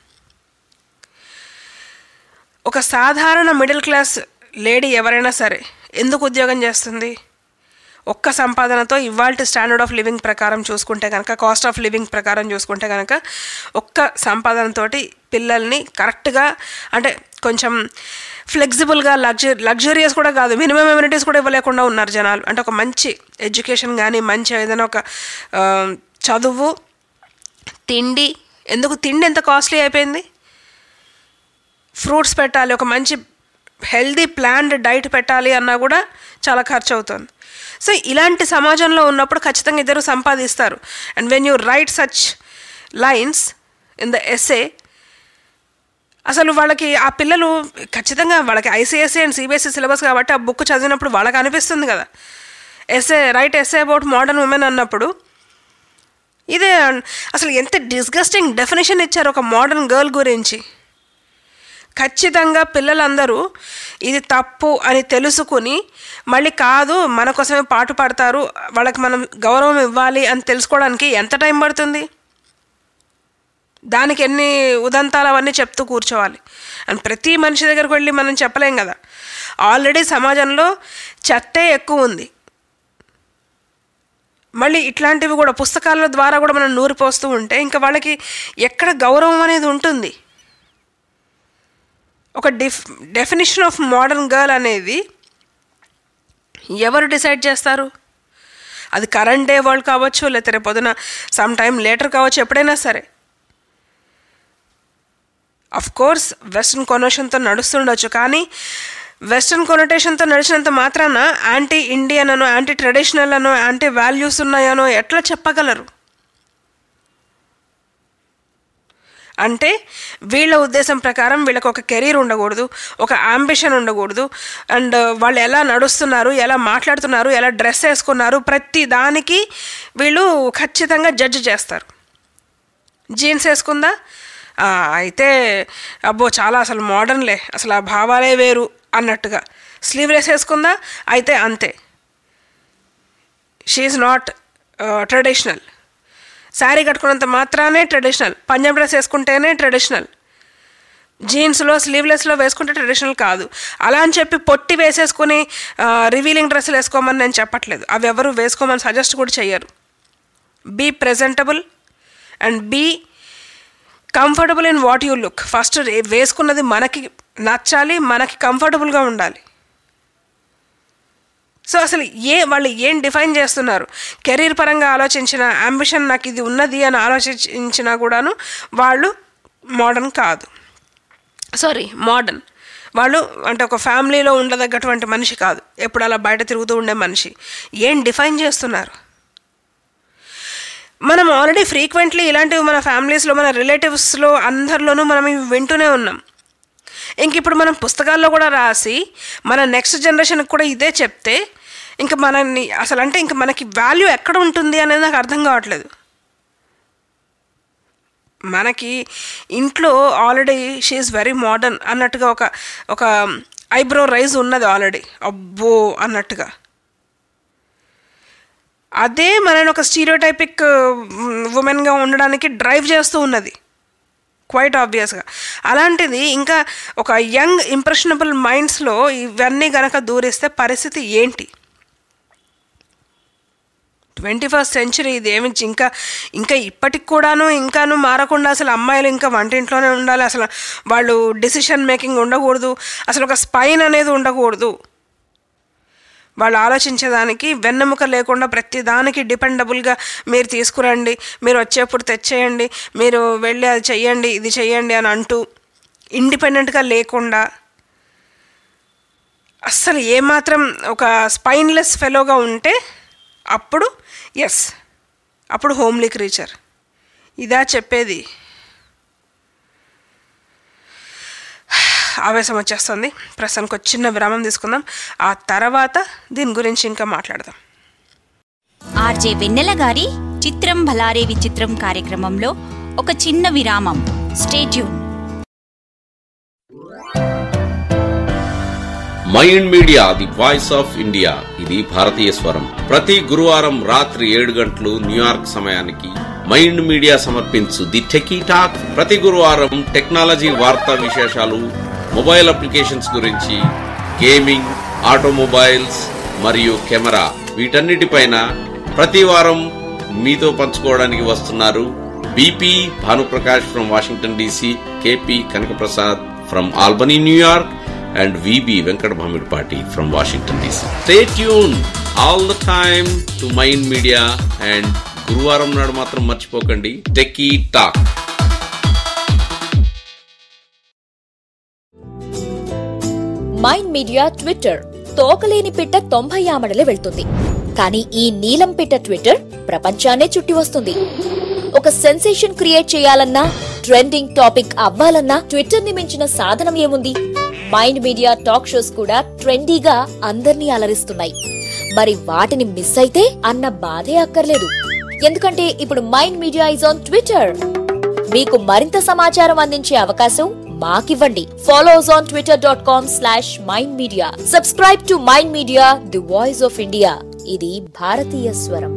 ఒక సాధారణ మిడిల్ క్లాస్ లేడీ ఎవరైనా సరే ఎందుకు ఉద్యోగం చేస్తుంది ఒక్క సంపాదనతో ఇవాల్టి స్టాండర్డ్ ఆఫ్ లివింగ్ ప్రకారం చూసుకుంటే కనుక కాస్ట్ ఆఫ్ లివింగ్ ప్రకారం చూసుకుంటే కనుక ఒక్క సంపాదనతోటి పిల్లల్ని కరెక్ట్గా అంటే కొంచెం ఫ్లెక్సిబుల్గా లగ్జరీ లగ్జరియస్ కూడా కాదు మినిమం ఎమ్యూనిటీస్ కూడా ఇవ్వలేకుండా ఉన్నారు జనాలు అంటే ఒక మంచి ఎడ్యుకేషన్ కానీ మంచి ఏదైనా ఒక ఆ, చదువు తిండి ఎందుకు తిండి ఎంత కాస్ట్లీ అయిపోయింది ఫ్రూట్స్ పెట్టాలి ఒక మంచి హెల్దీ ప్లాన్డ్ డైట్ పెట్టాలి అన్నా కూడా చాలా ఖర్చు అవుతుంది సో ఇలాంటి సమాజంలో ఉన్నప్పుడు ఖచ్చితంగా ఇద్దరు సంపాదిస్తారు and when you write such lines in the essay అసలు వాళ్ళకి ఆ పిల్లలు ఖచ్చితంగా వాళ్ళకి ఐసీఎస్సీ అండ్ సిబిఎస్ఈ సిలబస్ కాబట్టి ఆ బుక్ చదివినప్పుడు వాళ్ళకి అనిపిస్తుంది కదా essay write essay about modern women అన్నప్పుడు ఇదే అసలు ఎంత డిస్గస్టింగ్ డెఫినేషన్ ఇచ్చారు ఒక మోడర్న్ గర్ల్ గురించి ఖచ్చితంగా పిల్లలందరూ ఇది తప్పు అని తెలుసుకుని మళ్ళీ కాదు మన కోసమే పాటు పడతారు వాళ్ళకి మనం గౌరవం ఇవ్వాలి అని తెలుసుకోవడానికి ఎంత టైం పడుతుంది దానికి ఎన్ని ఉదంతాలు అవన్నీ చెప్తూ కూర్చోవాలి అండ్ ప్రతి మనిషి దగ్గరకు వెళ్ళి మనం చెప్పలేం కదా ఆల్రెడీ సమాజంలో చెత్తే ఎక్కువ ఉంది మళ్ళీ ఇట్లాంటివి కూడా పుస్తకాల ద్వారా కూడా మనం నూరిపోస్తూ ఉంటే ఇంకా వాళ్ళకి ఎక్కడ గౌరవం అనేది ఉంటుంది ఒక def definition of modern girl అనేది ఎవరు డిసైడ్ చేస్తారు అది కరెంట్ డే వరల్డ్ కావచ్చు లేకపోతే రేపు పొద్దున సమ్ టైం లేటర్ కావచ్చు ఎప్పుడైనా సరే అఫ్ కోర్స్ వెస్ట్రన్ కొనోషన్తో నడుస్తుండొచ్చు కానీ వెస్ట్రన్ కొనోటేషన్తో నడిచినంత మాత్రాన యాంటీ ఇండియన్ అనో యాంటీ ట్రెడిషనల్ అనో యాంటీ వాల్యూస్ ఉన్నాయనో ఎట్లా చెప్పగలరు అంటే వీళ్ళ ఉద్దేశం ప్రకారం వీళ్ళకి ఒక కెరీర్ ఉండకూడదు ఒక అంబిషన్ ఉండకూడదు అండ్ వాళ్ళు ఎలా నడుస్తున్నారు ఎలా మాట్లాడుతున్నారు ఎలా డ్రెస్ వేసుకున్నారు ప్రతి దానికి వీళ్ళు ఖచ్చితంగా జడ్జ్ చేస్తారు జీన్స్ వేసుకుందా ఆ, అయితే అబ్బో చాలా అసలు మోడర్న్లే అసలు ఆ భావాలే వేరు అన్నట్టుగా స్లీవ్లెస్ వేసుకుందా అయితే అంతే షీఈ్ నాట్ ట్రెడిషనల్ శారీ కట్టుకున్నంత మాత్రానే ట్రెడిషనల్ పంజాబ్ డ్రెస్ వేసుకుంటేనే ట్రెడిషనల్ జీన్స్లో స్లీవ్లెస్లో వేసుకుంటే ట్రెడిషనల్ కాదు అలా అని చెప్పి పొట్టి వేసేసుకుని రివీలింగ్ డ్రెస్సులు వేసుకోమని నేను చెప్పట్లేదు అవి ఎవరు వేసుకోమని సజెస్ట్ కూడా చెయ్యరు be presentable and be comfortable in what you look first వేసుకున్నది మనకి నచ్చాలి మనకి కంఫర్టబుల్గా ఉండాలి సో అసలు ఏ వాళ్ళు ఏం డిఫైన్ చేస్తున్నారు కెరీర్ పరంగా ఆలోచించిన అంబిషన్ నాకు ఇది ఉన్నది అని ఆలోచించినా కూడాను వాళ్ళు మోడర్న్ కాదు సారీ మోడర్న్ వాళ్ళు అంటే ఒక ఫ్యామిలీలో ఉండదగ్గటువంటి మనిషి కాదు ఎప్పుడు అలా బయట తిరుగుతూ ఉండే మనిషి ఏం డిఫైన్ చేస్తున్నారు మనం ఆల్రెడీ ఫ్రీక్వెంట్లీ ఇలాంటివి మన ఫ్యామిలీస్లో మన రిలేటివ్స్లో అందరిలోనూ మనం ఇవి వింటూనే ఉన్నాం ఇంక ఇప్పుడు మనం పుస్తకాల్లో కూడా రాసి మన నెక్స్ట్ జనరేషన్కి కూడా ఇదే చెప్తే ఇంకా మనల్ని అసలు అంటే ఇంకా మనకి వాల్యూ ఎక్కడ ఉంటుంది అనేది నాకు అర్థం కావట్లేదు మనకి ఇంట్లో ఆల్రెడీ షీఈ్ వెరీ మోడర్న్ అన్నట్టుగా ఒక ఒక ఐబ్రో రైజ్ ఉన్నది ఆల్రెడీ అబ్బో అన్నట్టుగా అదే మనని ఒక స్టీరియోటైపిక్ ఉమెన్గా ఉండడానికి డ్రైవ్ చేస్తూ ఉన్నది క్వైట్ ఆబ్వియస్గా అలాంటిది ఇంకా ఒక యంగ్ ఇంప్రెషనబుల్ మైండ్స్లో ఇవన్నీ గనక దూరిస్తే పరిస్థితి ఏంటి ట్వంటీ ఫస్ట్ సెంచరీ ఇది ఏమి ఇంకా ఇంకా ఇప్పటికి కూడాను ఇంకాను మారకుండా అసలు అమ్మాయిలు ఇంకా వంటింట్లోనే ఉండాలి అసలు వాళ్ళు డిసిషన్ మేకింగ్ ఉండకూడదు అసలు ఒక స్పైన్ అనేది ఉండకూడదు వాళ్ళు ఆలోచించేదానికి వెన్నెముక లేకుండా ప్రతి దానికి డిపెండబుల్గా మీరు తీసుకురండి మీరు వచ్చేప్పుడు తెచ్చేయండి మీరు వెళ్ళి అది చెయ్యండి ఇది చెయ్యండి అని అంటూ ఇండిపెండెంట్గా లేకుండా అస్సలు ఏమాత్రం ఒక స్పైన్లెస్ ఫెలోగా ఉంటే అప్పుడు ఎస్ అప్పుడు హోమ్లీ క్రీచర్ ఇదా చెప్పేది ఆవేశం వచ్చేస్తుంది ప్రస్తుతానికి ఒక చిన్న విరామం తీసుకుందాం ఆ తర్వాత దీని గురించి ఇంకా మాట్లాడదాం ఆర్జే వెన్నెల గారి చిత్రం భలారే విచిత్రం కార్యక్రమంలో ఒక చిన్న విరామం stay tuned Mind Media the voice of India ఇది భారతీయ స్వరం ప్రతి గురువారం రాత్రి ఏడు గంటలు న్యూయార్క్ సమయానికి మైండ్ మీడియా సమర్పించు ది టెకీ టాక్ ప్రతి గురువారం టెక్నాలజీ వార్తా విశేషాలు మొబైల్ అప్లికేషన్స్ గురించి గేమింగ్ ఆటోమొబైల్స్ మరియు కెమెరా వీటన్నిటిపైన ప్రతి వారం మీతో పంచుకోవడానికి వస్తున్నారు BP Bhanuprakash from Washington DC KP Kanakaprasad from Albany New York and VB Venkat Bhamidpati from Washington DC. Stay tuned all the time to Mind Media and గురువారం నాడు మాత్రం మర్చిపోకండి techie talk Mind Media Twitter తోకలేని పిట్ట తొంభై ఆమడలే వెళ్తుంది కానీ ఈ నీలం పిట్ట ట్విట్టర్ ప్రపంచాన్నే చుట్టి వస్తుంది ఒక సెన్సేషన్ క్రియేట్ చేయాలన్నా ట్రెండింగ్ టాపిక్ అవ్వాలన్నా ట్విట్టర్ ని మించిన సాధనం ఏముంది మైండ్ మీడియా టాక్ షోస్ కూడా ట్రెండీగా అందర్నీ అలరిస్తున్నాయి మరి వాటిని మిస్ అయితే అన్న బాధే అక్కర్లేదు ఎందుకంటే ఇప్పుడు Mind Media is on Twitter మీకు మరింత సమాచారం అందించే అవకాశం మాకివ్వండి follow us on Twitter dot com slash Mind Media subscribe to Mind Media the voice of India ఇది భారతీయ స్వరం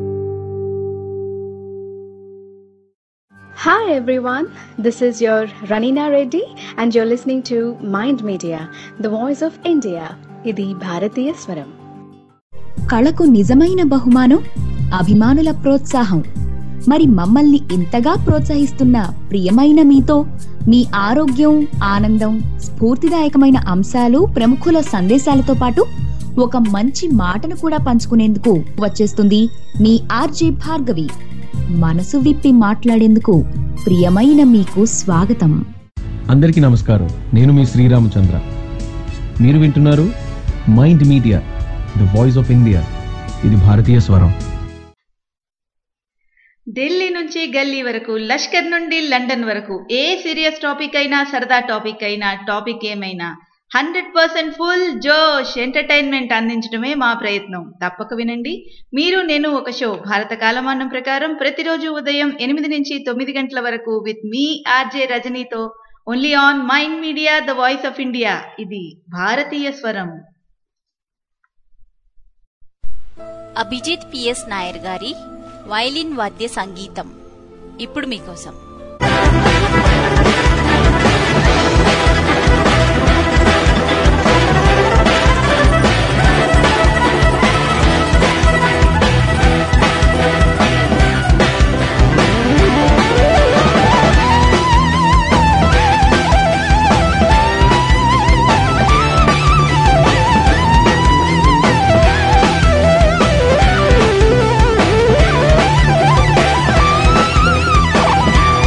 Hi everyone, this is your Ranina Reddy and you're listening to Mind Media, the voice of India. ఇది భారతీయ స్వరం కళకు నిజమైన బహుమానం అభిమానుల ప్రోత్సాహం మరి మమ్మల్ని ఇంతగా ప్రోత్సహిస్తున్న ప్రియమైన మీతో మీ ఆరోగ్యం ఆనందం స్ఫూర్తిదాయకమైన అంశాలు ప్రముఖుల సందేశాలతో పాటు ఒక మంచి మాటను కూడా పంచుకునేందుకు వచ్చేస్తుంది మీ ఆర్జే భార్గవి మనసు విప్పి మాట్లాడేందుకు ప్రియమైన మీకు స్వాగతం అందరికీ నమస్కారం నేను మీ శ్రీరామచంద్ర మీరు వింటున్నారు Mind media the voice of India ఇది భారతీయ స్వరం ఢిల్లీ నుంచి గల్లీ వరకు లష్కర్ నుండి లండన్ వరకు ఏ సీరియస్ టాపిక్ అయినా సరదా టాపిక్ అయినా టాపిక్ ఏమైనా హండ్రెడ్ పర్సెంట్ ఫుల్ జోష్ ఎంటర్టైన్మెంట్ అందించడమే మా ప్రయత్నం తప్పక వినండి మీరు నేను ఒక షో భారత కాలమానం ప్రకారం ప్రతిరోజు ఉదయం ఎనిమిది నుంచి తొమ్మిది గంటల వరకు విత్ మీ ఆర్జే రజనీతో only on Mind media the voice of India ఇది భారతీయ స్వరం అభిజిత్ పిఎస్ నాయర్ గారి వైలిన్ వాద్య సంగీతం ఇప్పుడు మీకోసం Thank you.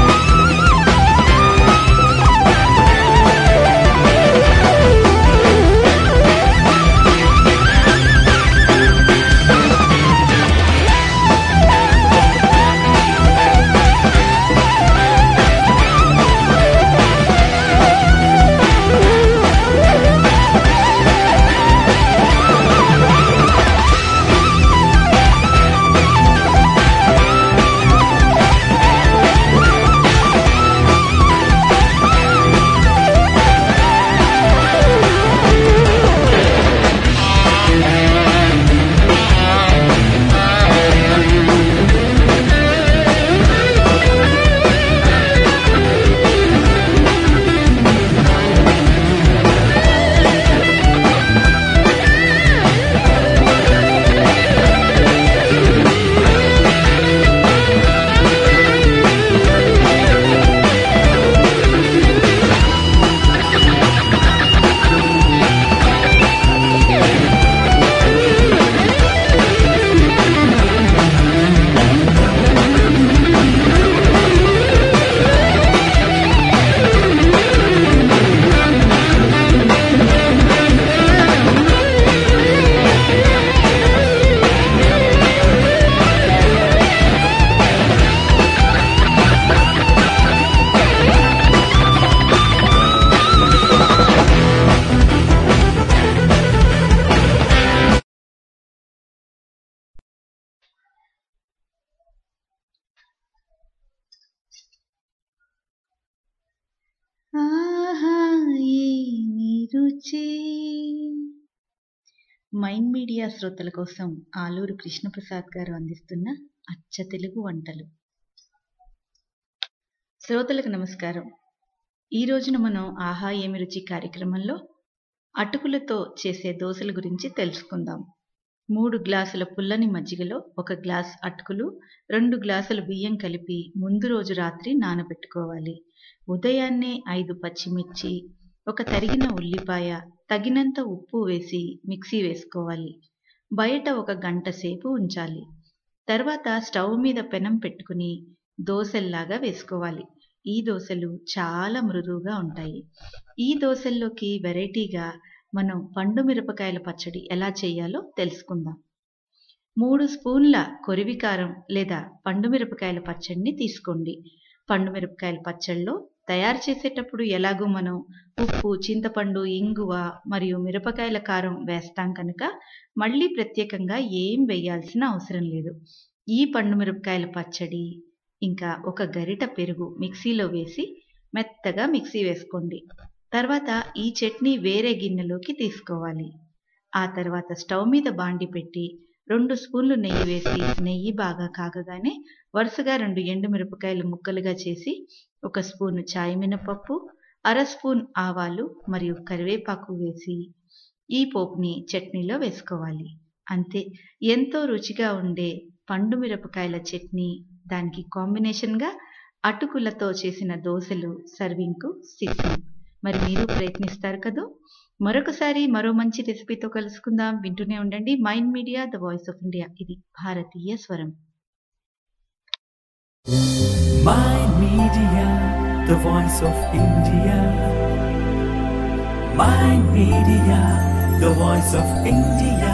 రుచి మైండ్ మీడియా శ్రోతల కోసం ఆలూరు కృష్ణప్రసాద్ గారు అందిస్తున్న అచ్చ తెలుగు వంటలు శ్రోతలకు నమస్కారం ఈ రోజున మనం ఆహా ఏమి రుచి కార్యక్రమంలో అటుకులతో చేసే దోశల గురించి తెలుసుకుందాం మూడు గ్లాసుల పుల్లని మజ్జిగలో ఒక గ్లాస్ అటుకులు రెండు గ్లాసుల బియ్యం కలిపి ముందు రోజు రాత్రి నానబెట్టుకోవాలి ఉదయాన్నే ఐదు పచ్చిమిర్చి ఒక తరిగిన ఉల్లిపాయ తగినంత ఉప్పు వేసి మిక్సీ వేసుకోవాలి బయట ఒక గంట సేపు ఉంచాలి తర్వాత స్టవ్ మీద పెనం పెట్టుకుని దోశల్లాగా వేసుకోవాలి ఈ దోశలు చాలా మృదువుగా ఉంటాయి ఈ దోశల్లోకి వెరైటీగా మనం పండు మిరపకాయల పచ్చడి ఎలా చేయాలో తెలుసుకుందాం మూడు స్పూన్ల కొరివికారం లేదా పండు మిరపకాయల పచ్చడిని తీసుకోండి పండు మిరపకాయల పచ్చడిలో తయారు చేసేటప్పుడు ఎలాగూ మనం ఉప్పు చింతపండు ఇంగువ మరియు మిరపకాయల కారం వేస్తాం కనుక మళ్ళీ ప్రత్యేకంగా ఏం వేయాల్సిన అవసరం లేదు ఈ పండు మిరపకాయల పచ్చడి ఇంకా ఒక గరిట పెరుగు మిక్సీలో వేసి మెత్తగా మిక్సీ వేసుకోండి తర్వాత ఈ చట్నీ వేరే గిన్నెలోకి తీసుకోవాలి ఆ తర్వాత స్టవ్ మీద బాండి పెట్టి రెండు స్పూన్లు నెయ్యి వేసి నెయ్యి బాగా కాగగానే వరుసగా రెండు ఎండుమిరపకాయలు ముక్కలుగా చేసి ఒక స్పూను చాయ్ మినపప్పు అర స్పూన్ ఆవాలు మరియు కరివేపాకు వేసి ఈ పోపుని చట్నీలో వేసుకోవాలి అంతే ఎంతో రుచిగా ఉండే పండు మిరపకాయల చట్నీ దానికి కాంబినేషన్గా అటుకులతో చేసిన దోశలు సర్వింగ్కు సిద్ధం మరి మీరు ప్రయత్నిస్తారు కదూ మరొకసారి మరో మంచి రెసిపీతో కలుసుకుందాం వింటూనే ఉండండి Mind media the voice of India ఇది భారతీయ స్వరం Mind Media, the voice of India. Mind Media, the voice of India.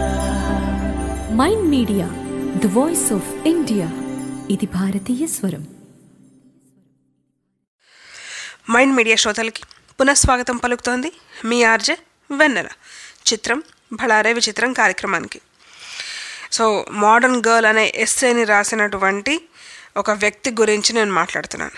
Mind media the voice of India ఇది భారతీయ స్వరం మైండ్ మీడియా శ్రోతలకి పునఃస్వాగతం పలుకుతోంది మీ ఆర్జే వెన్నెల చిత్రం భళారే విచిత్రం కార్యక్రమానికి సో మోడర్న్ గర్ల్ అనే ఎస్సేని రాసినటువంటి ఒక వ్యక్తి గురించి నేను మాట్లాడుతున్నాను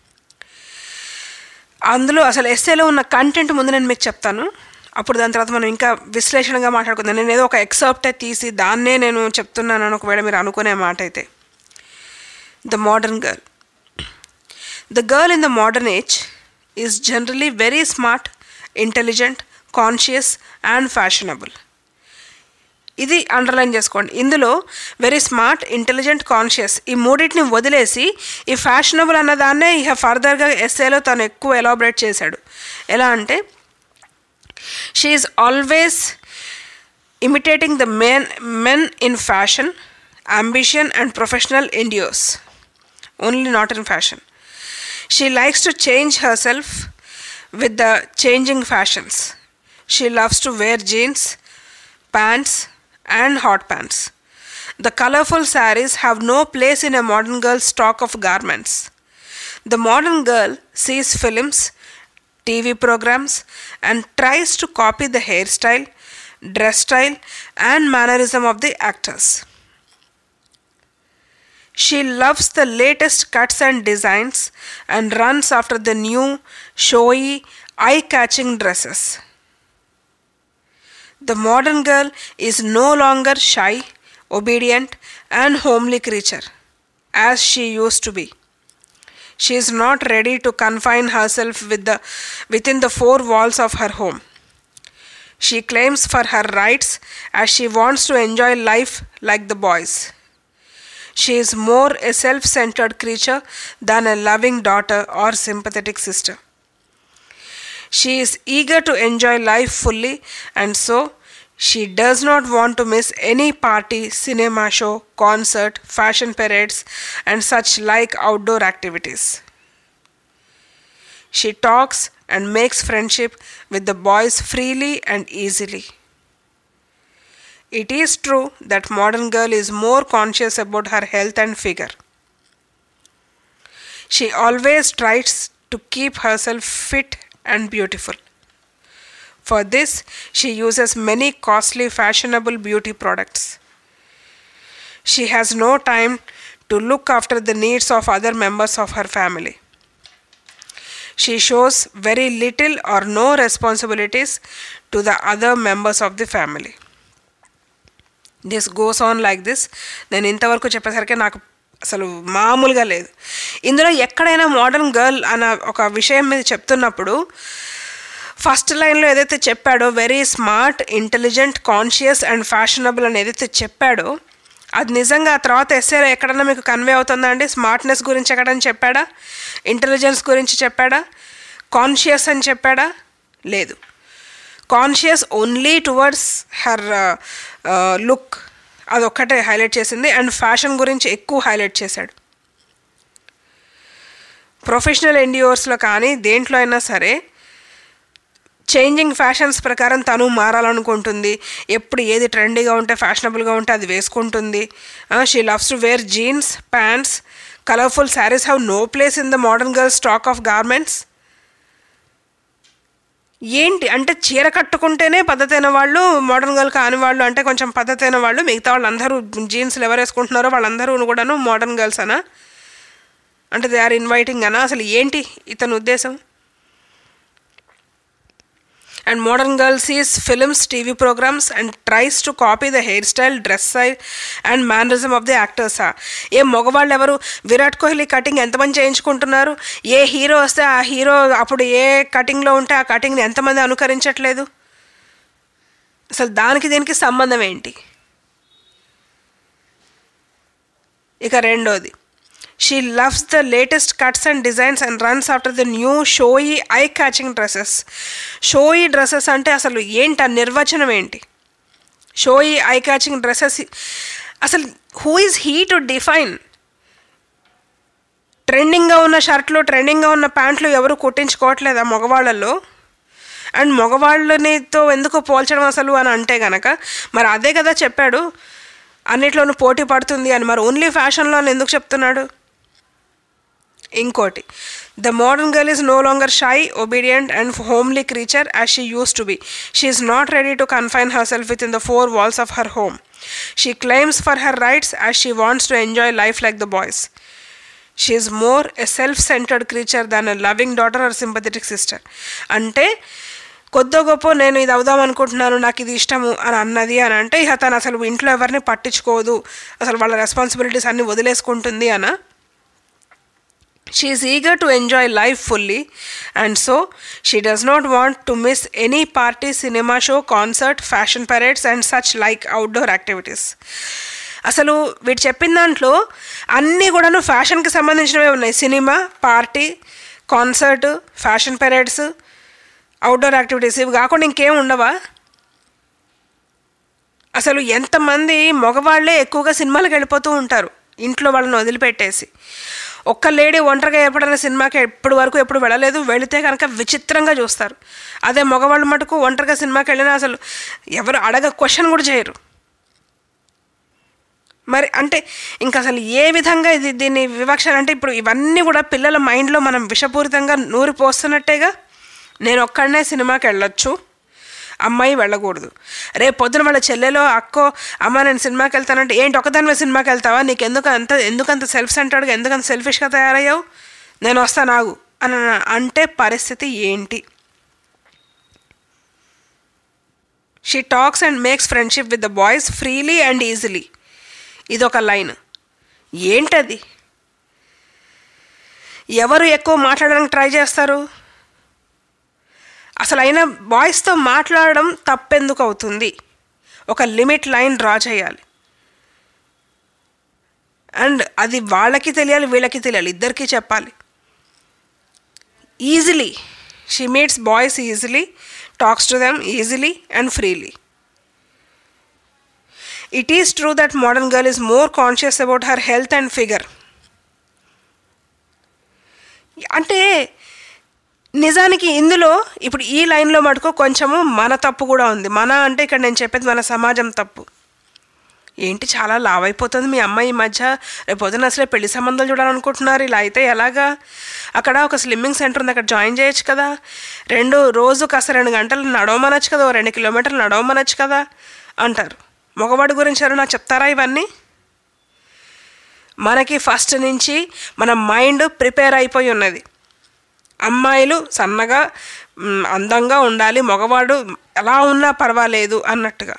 అందులో అసలు ఎస్సేలో ఉన్న కంటెంట్ ముందు నేను మీకు చెప్తాను అప్పుడు దాని తర్వాత మనం ఇంకా విశ్లేషణగా మాట్లాడుకుందాం నేను ఏదో ఒక ఎక్సర్ప్టే తీసి దాన్నే నేను చెప్తున్నాను అని ఒకవేళ మీరు అనుకునే మాట అయితే the modern girl The girl in the modern age is generally very smart, intelligent, conscious and fashionable. ఇది అండర్లైన్ చేసుకోండి ఇందులో వెరీ స్మార్ట్ ఇంటెలిజెంట్ కాన్షియస్ ఈ మూడింటిని వదిలేసి ఈ ఫ్యాషనబుల్ అన్నదాన్నే ఇక ఫర్దర్గా ఎస్ఏలో తను ఎక్కువ ఎలాబరేట్ చేశాడు ఎలా అంటే she is always imitating the men men in fashion ambition and professional endeavours only not in fashion She likes to change herself with the changing fashions. She loves to wear jeans, pants, and hot pants. The colorful saris have no place in a modern girl's stock of garments. The modern girl sees films, TV programs, and tries to copy the hairstyle, dress style, and mannerism of the actors. She loves the latest cuts and designs and runs after the new, showy, eye catching dresses. The modern girl is no longer shy, obedient, and homely creature as she used to be. She is not ready to confine herself with the, within the four walls of her home. She claims for her rights as she wants to enjoy life like the boys. She is more a self centered creature than a loving daughter or sympathetic sister. She is eager to enjoy life fully, and so she does not want to miss any party, cinema show, concert, fashion parades, and such like outdoor activities. She talks and makes friendship with the boys freely and easily. It is true that modern girl is more conscious about her health and figure. She always tries to keep herself fit and beautiful. For this, she uses many costly fashionable beauty products. She has no time to look after the needs of other members of her family. She shows very little or no responsibilities to the other members of the family this goes on like this నేను ఇంతవరకు చెప్పేసరికి నాకు అసలు మామూలుగా లేదు ఇందులో ఎక్కడైనా modern girl అన్న ఒక విషయం మీద చెప్తున్నప్పుడు ఫస్ట్ లైన్లో ఏదైతే చెప్పాడో very smart intelligent conscious and fashionable అని ఏదైతే చెప్పాడో అది నిజంగా ఆ తర్వాత ఎస్ఏలో ఎక్కడన్నా మీకు కన్వే అవుతుందా అండి స్మార్ట్నెస్ గురించి ఎక్కడని చెప్పాడా ఇంటెలిజెన్స్ గురించి చెప్పాడా కాన్షియస్ అని చెప్పాడా లేదు conscious only towards her look అదొక్కటే హైలైట్ చేసింది అండ్ ఫ్యాషన్ గురించి ఎక్కువ హైలైట్ చేశాడు ప్రొఫెషనల్ ఎన్డిఓర్స్లో కానీ దేంట్లో అయినా సరే చేంజింగ్ ఫ్యాషన్స్ ప్రకారం తను మారాలనుకుంటుంది ఎప్పుడు ఏది ట్రెండీగా ఉంటే ఫ్యాషనబుల్గా ఉంటే అది వేసుకుంటుంది she loves to wear jeans pants colourful saris have no place in the modern girls stock of garments ఏంటి అంటే చీర కట్టుకుంటేనే పద్ధతైన వాళ్ళు మోడర్న్ గర్ల్ కాని వాళ్ళు అంటే కొంచెం పద్ధతైన వాళ్ళు మిగతా వాళ్ళందరూ జీన్స్లు ఎవరు వేసుకుంటున్నారో వాళ్ళందరూ కూడాను మోడర్న్ గర్ల్స్ అనా అంటే దే ఆర్ ఇన్వైటింగ్ అనా అసలు ఏంటి ఇతని ఉద్దేశం and modern girl sees films TV programmes and tries to copy the hair style dress style and mannerism of the యాక్టర్సా ఏ మగవాళ్ళు ఎవరు విరాట్ కోహ్లీ కటింగ్ ఎంతమంది చేయించుకుంటున్నారు ఏ హీరో వస్తే ఆ హీరో అప్పుడు ఏ కటింగ్లో ఉంటే ఆ కటింగ్ని ఎంతమంది అనుకరించట్లేదు అసలు దానికి దీనికి సంబంధం ఏంటి ఇక రెండోది she loves the latest cuts and designs and runs after the new showy eye catching dresses showy dresses అంటే అసలు ఏంటి ఆ నిర్వచనం ఏంటి షోయి ఐ క్యాచింగ్ డ్రెస్సెస్ అసలు who is he to define ట్రెండింగ్గా ఉన్న షర్ట్లు ట్రెండింగ్గా ఉన్న ప్యాంట్లు ఎవరు కుట్టించుకోవట్లేదా మగవాళ్ళల్లో అండ్ మగవాళ్ళనితో ఎందుకు పోల్చడం అసలు అని అంటే గనక మరి అదే కదా చెప్పాడు అన్నిట్లోనూ పోటీ పడుతుంది అని మరి ఓన్లీ ఫ్యాషన్లో అని ఎందుకు చెప్తున్నాడు ఇంకోటి the modern girl is no longer shy obedient and homely creature as she use to B she is not ready to confine her self with in the four walls of her home she claims for her rights as she wants to enjoy life like the boys she is more a self centred creature than a loving daughter or sympathetic sister అంటే కొద్దో గొప్ప నేను ఇది అవుదాం అనుకుంటున్నాను నాకు ఇది ఇష్టము అని అన్నది అని అంటే ఇక తను అసలు ఇంట్లో ఎవరిని పట్టించుకోదు అసలు వాళ్ళ రెస్పాన్సిబిలిటీస్ అన్నీ వదిలేసుకుంటుంది అన she is eager to enjoy life fully and so she does not want to miss any party cinema show concert fashion parades and such like outdoor activities అసలు వీడు చెప్పిన దాంట్లో అన్నీ కూడాను ఫ్యాషన్కి సంబంధించినవే ఉన్నాయి cinema party concert fashion parades outdoor activities ఇవి కాకుండా ఇంకేం ఉండవా అసలు ఎంతమంది మగవాళ్ళే ఎక్కువగా సినిమాలకు వెళ్ళిపోతూ ఉంటారు ఇంట్లో వాళ్ళని వదిలిపెట్టేసి ఒక్క లేడీ ఒంటరిగా ఎప్పుడైనా సినిమాకి ఎప్పటి వరకు ఎప్పుడు వెళ్ళలేదు వెళితే కనుక విచిత్రంగా చూస్తారు అదే మగవాళ్ళు మటుకు ఒంటరిగా సినిమాకి వెళ్ళినా అసలు ఎవరు అడగ క్వశ్చన్ కూడా చేయరు మరి అంటే ఇంకా అసలు ఏ విధంగా ఇది దీన్ని వివక్ష అంటే ఇప్పుడు ఇవన్నీ కూడా పిల్లల మైండ్లో మనం విషపూరితంగా నూరి పోస్తున్నట్టేగా నేను ఒక్కడనే సినిమాకి వెళ్ళొచ్చు అమ్మాయి వెళ్ళకూడదు రేపు పొద్దున వాళ్ళ చెల్లెలో అక్కో అమ్మ నేను సినిమాకి వెళ్తానంటే ఏంటి ఒకదానివే సినిమాకి వెళ్తావా నీకు ఎందుకు అంత ఎందుకంత సెల్ఫ్ సెంటర్డ్గా ఎందుకంత సెల్ఫిష్గా తయారయ్యావు నేను వస్తాను ఆగు అని అంటే పరిస్థితి ఏంటి she talks and makes friendship with the boys freely and easily ఇదొక లైన్ ఏంటది ఎవరు ఎక్కువ మాట్లాడడానికి ట్రై చేస్తారు అసలు అయినా బాయ్స్తో మాట్లాడడం తప్పెందుకు అవుతుంది ఒక లిమిట్ లైన్ డ్రా చేయాలి అండ్ అది వాళ్ళకి తెలియాలి వీళ్ళకి తెలియాలి ఇద్దరికీ చెప్పాలి easily she meets boys easily talks to them easily and freely it is true that modern girl is more conscious about her health and figure అంటే నిజానికి ఇందులో ఇప్పుడు ఈ లైన్లో మటుకు కొంచెము మన తప్పు కూడా ఉంది మన అంటే ఇక్కడ నేను చెప్పేది మన సమాజం తప్పు ఏంటి చాలా లావ్ అయిపోతుంది మీ అమ్మాయి ఈ మధ్య రేపు పొద్దున అసలే పెళ్లి సంబంధాలు చూడాలనుకుంటున్నారు ఇలా అయితే ఎలాగా అక్కడ ఒక స్లిమ్మింగ్ సెంటర్ ఉంది అక్కడ జాయిన్ చేయొచ్చు కదా రెండు రోజు కాస్త రెండు గంటలు నడవమనొచ్చు కదా ఓ రెండు కిలోమీటర్లు నడవమనొచ్చు కదా అంటారు మగవాడి గురించి ఎవరు నాకు చెప్తారా ఇవన్నీ మనకి ఫస్ట్ నుంచి మన మైండ్ ప్రిపేర్ అయిపోయి ఉన్నది అమ్మాయిలు సన్నగా మ్, అందంగా ఉండాలి మగవాడు ఎలా ఉన్నా పర్వాలేదు అన్నట్టుగా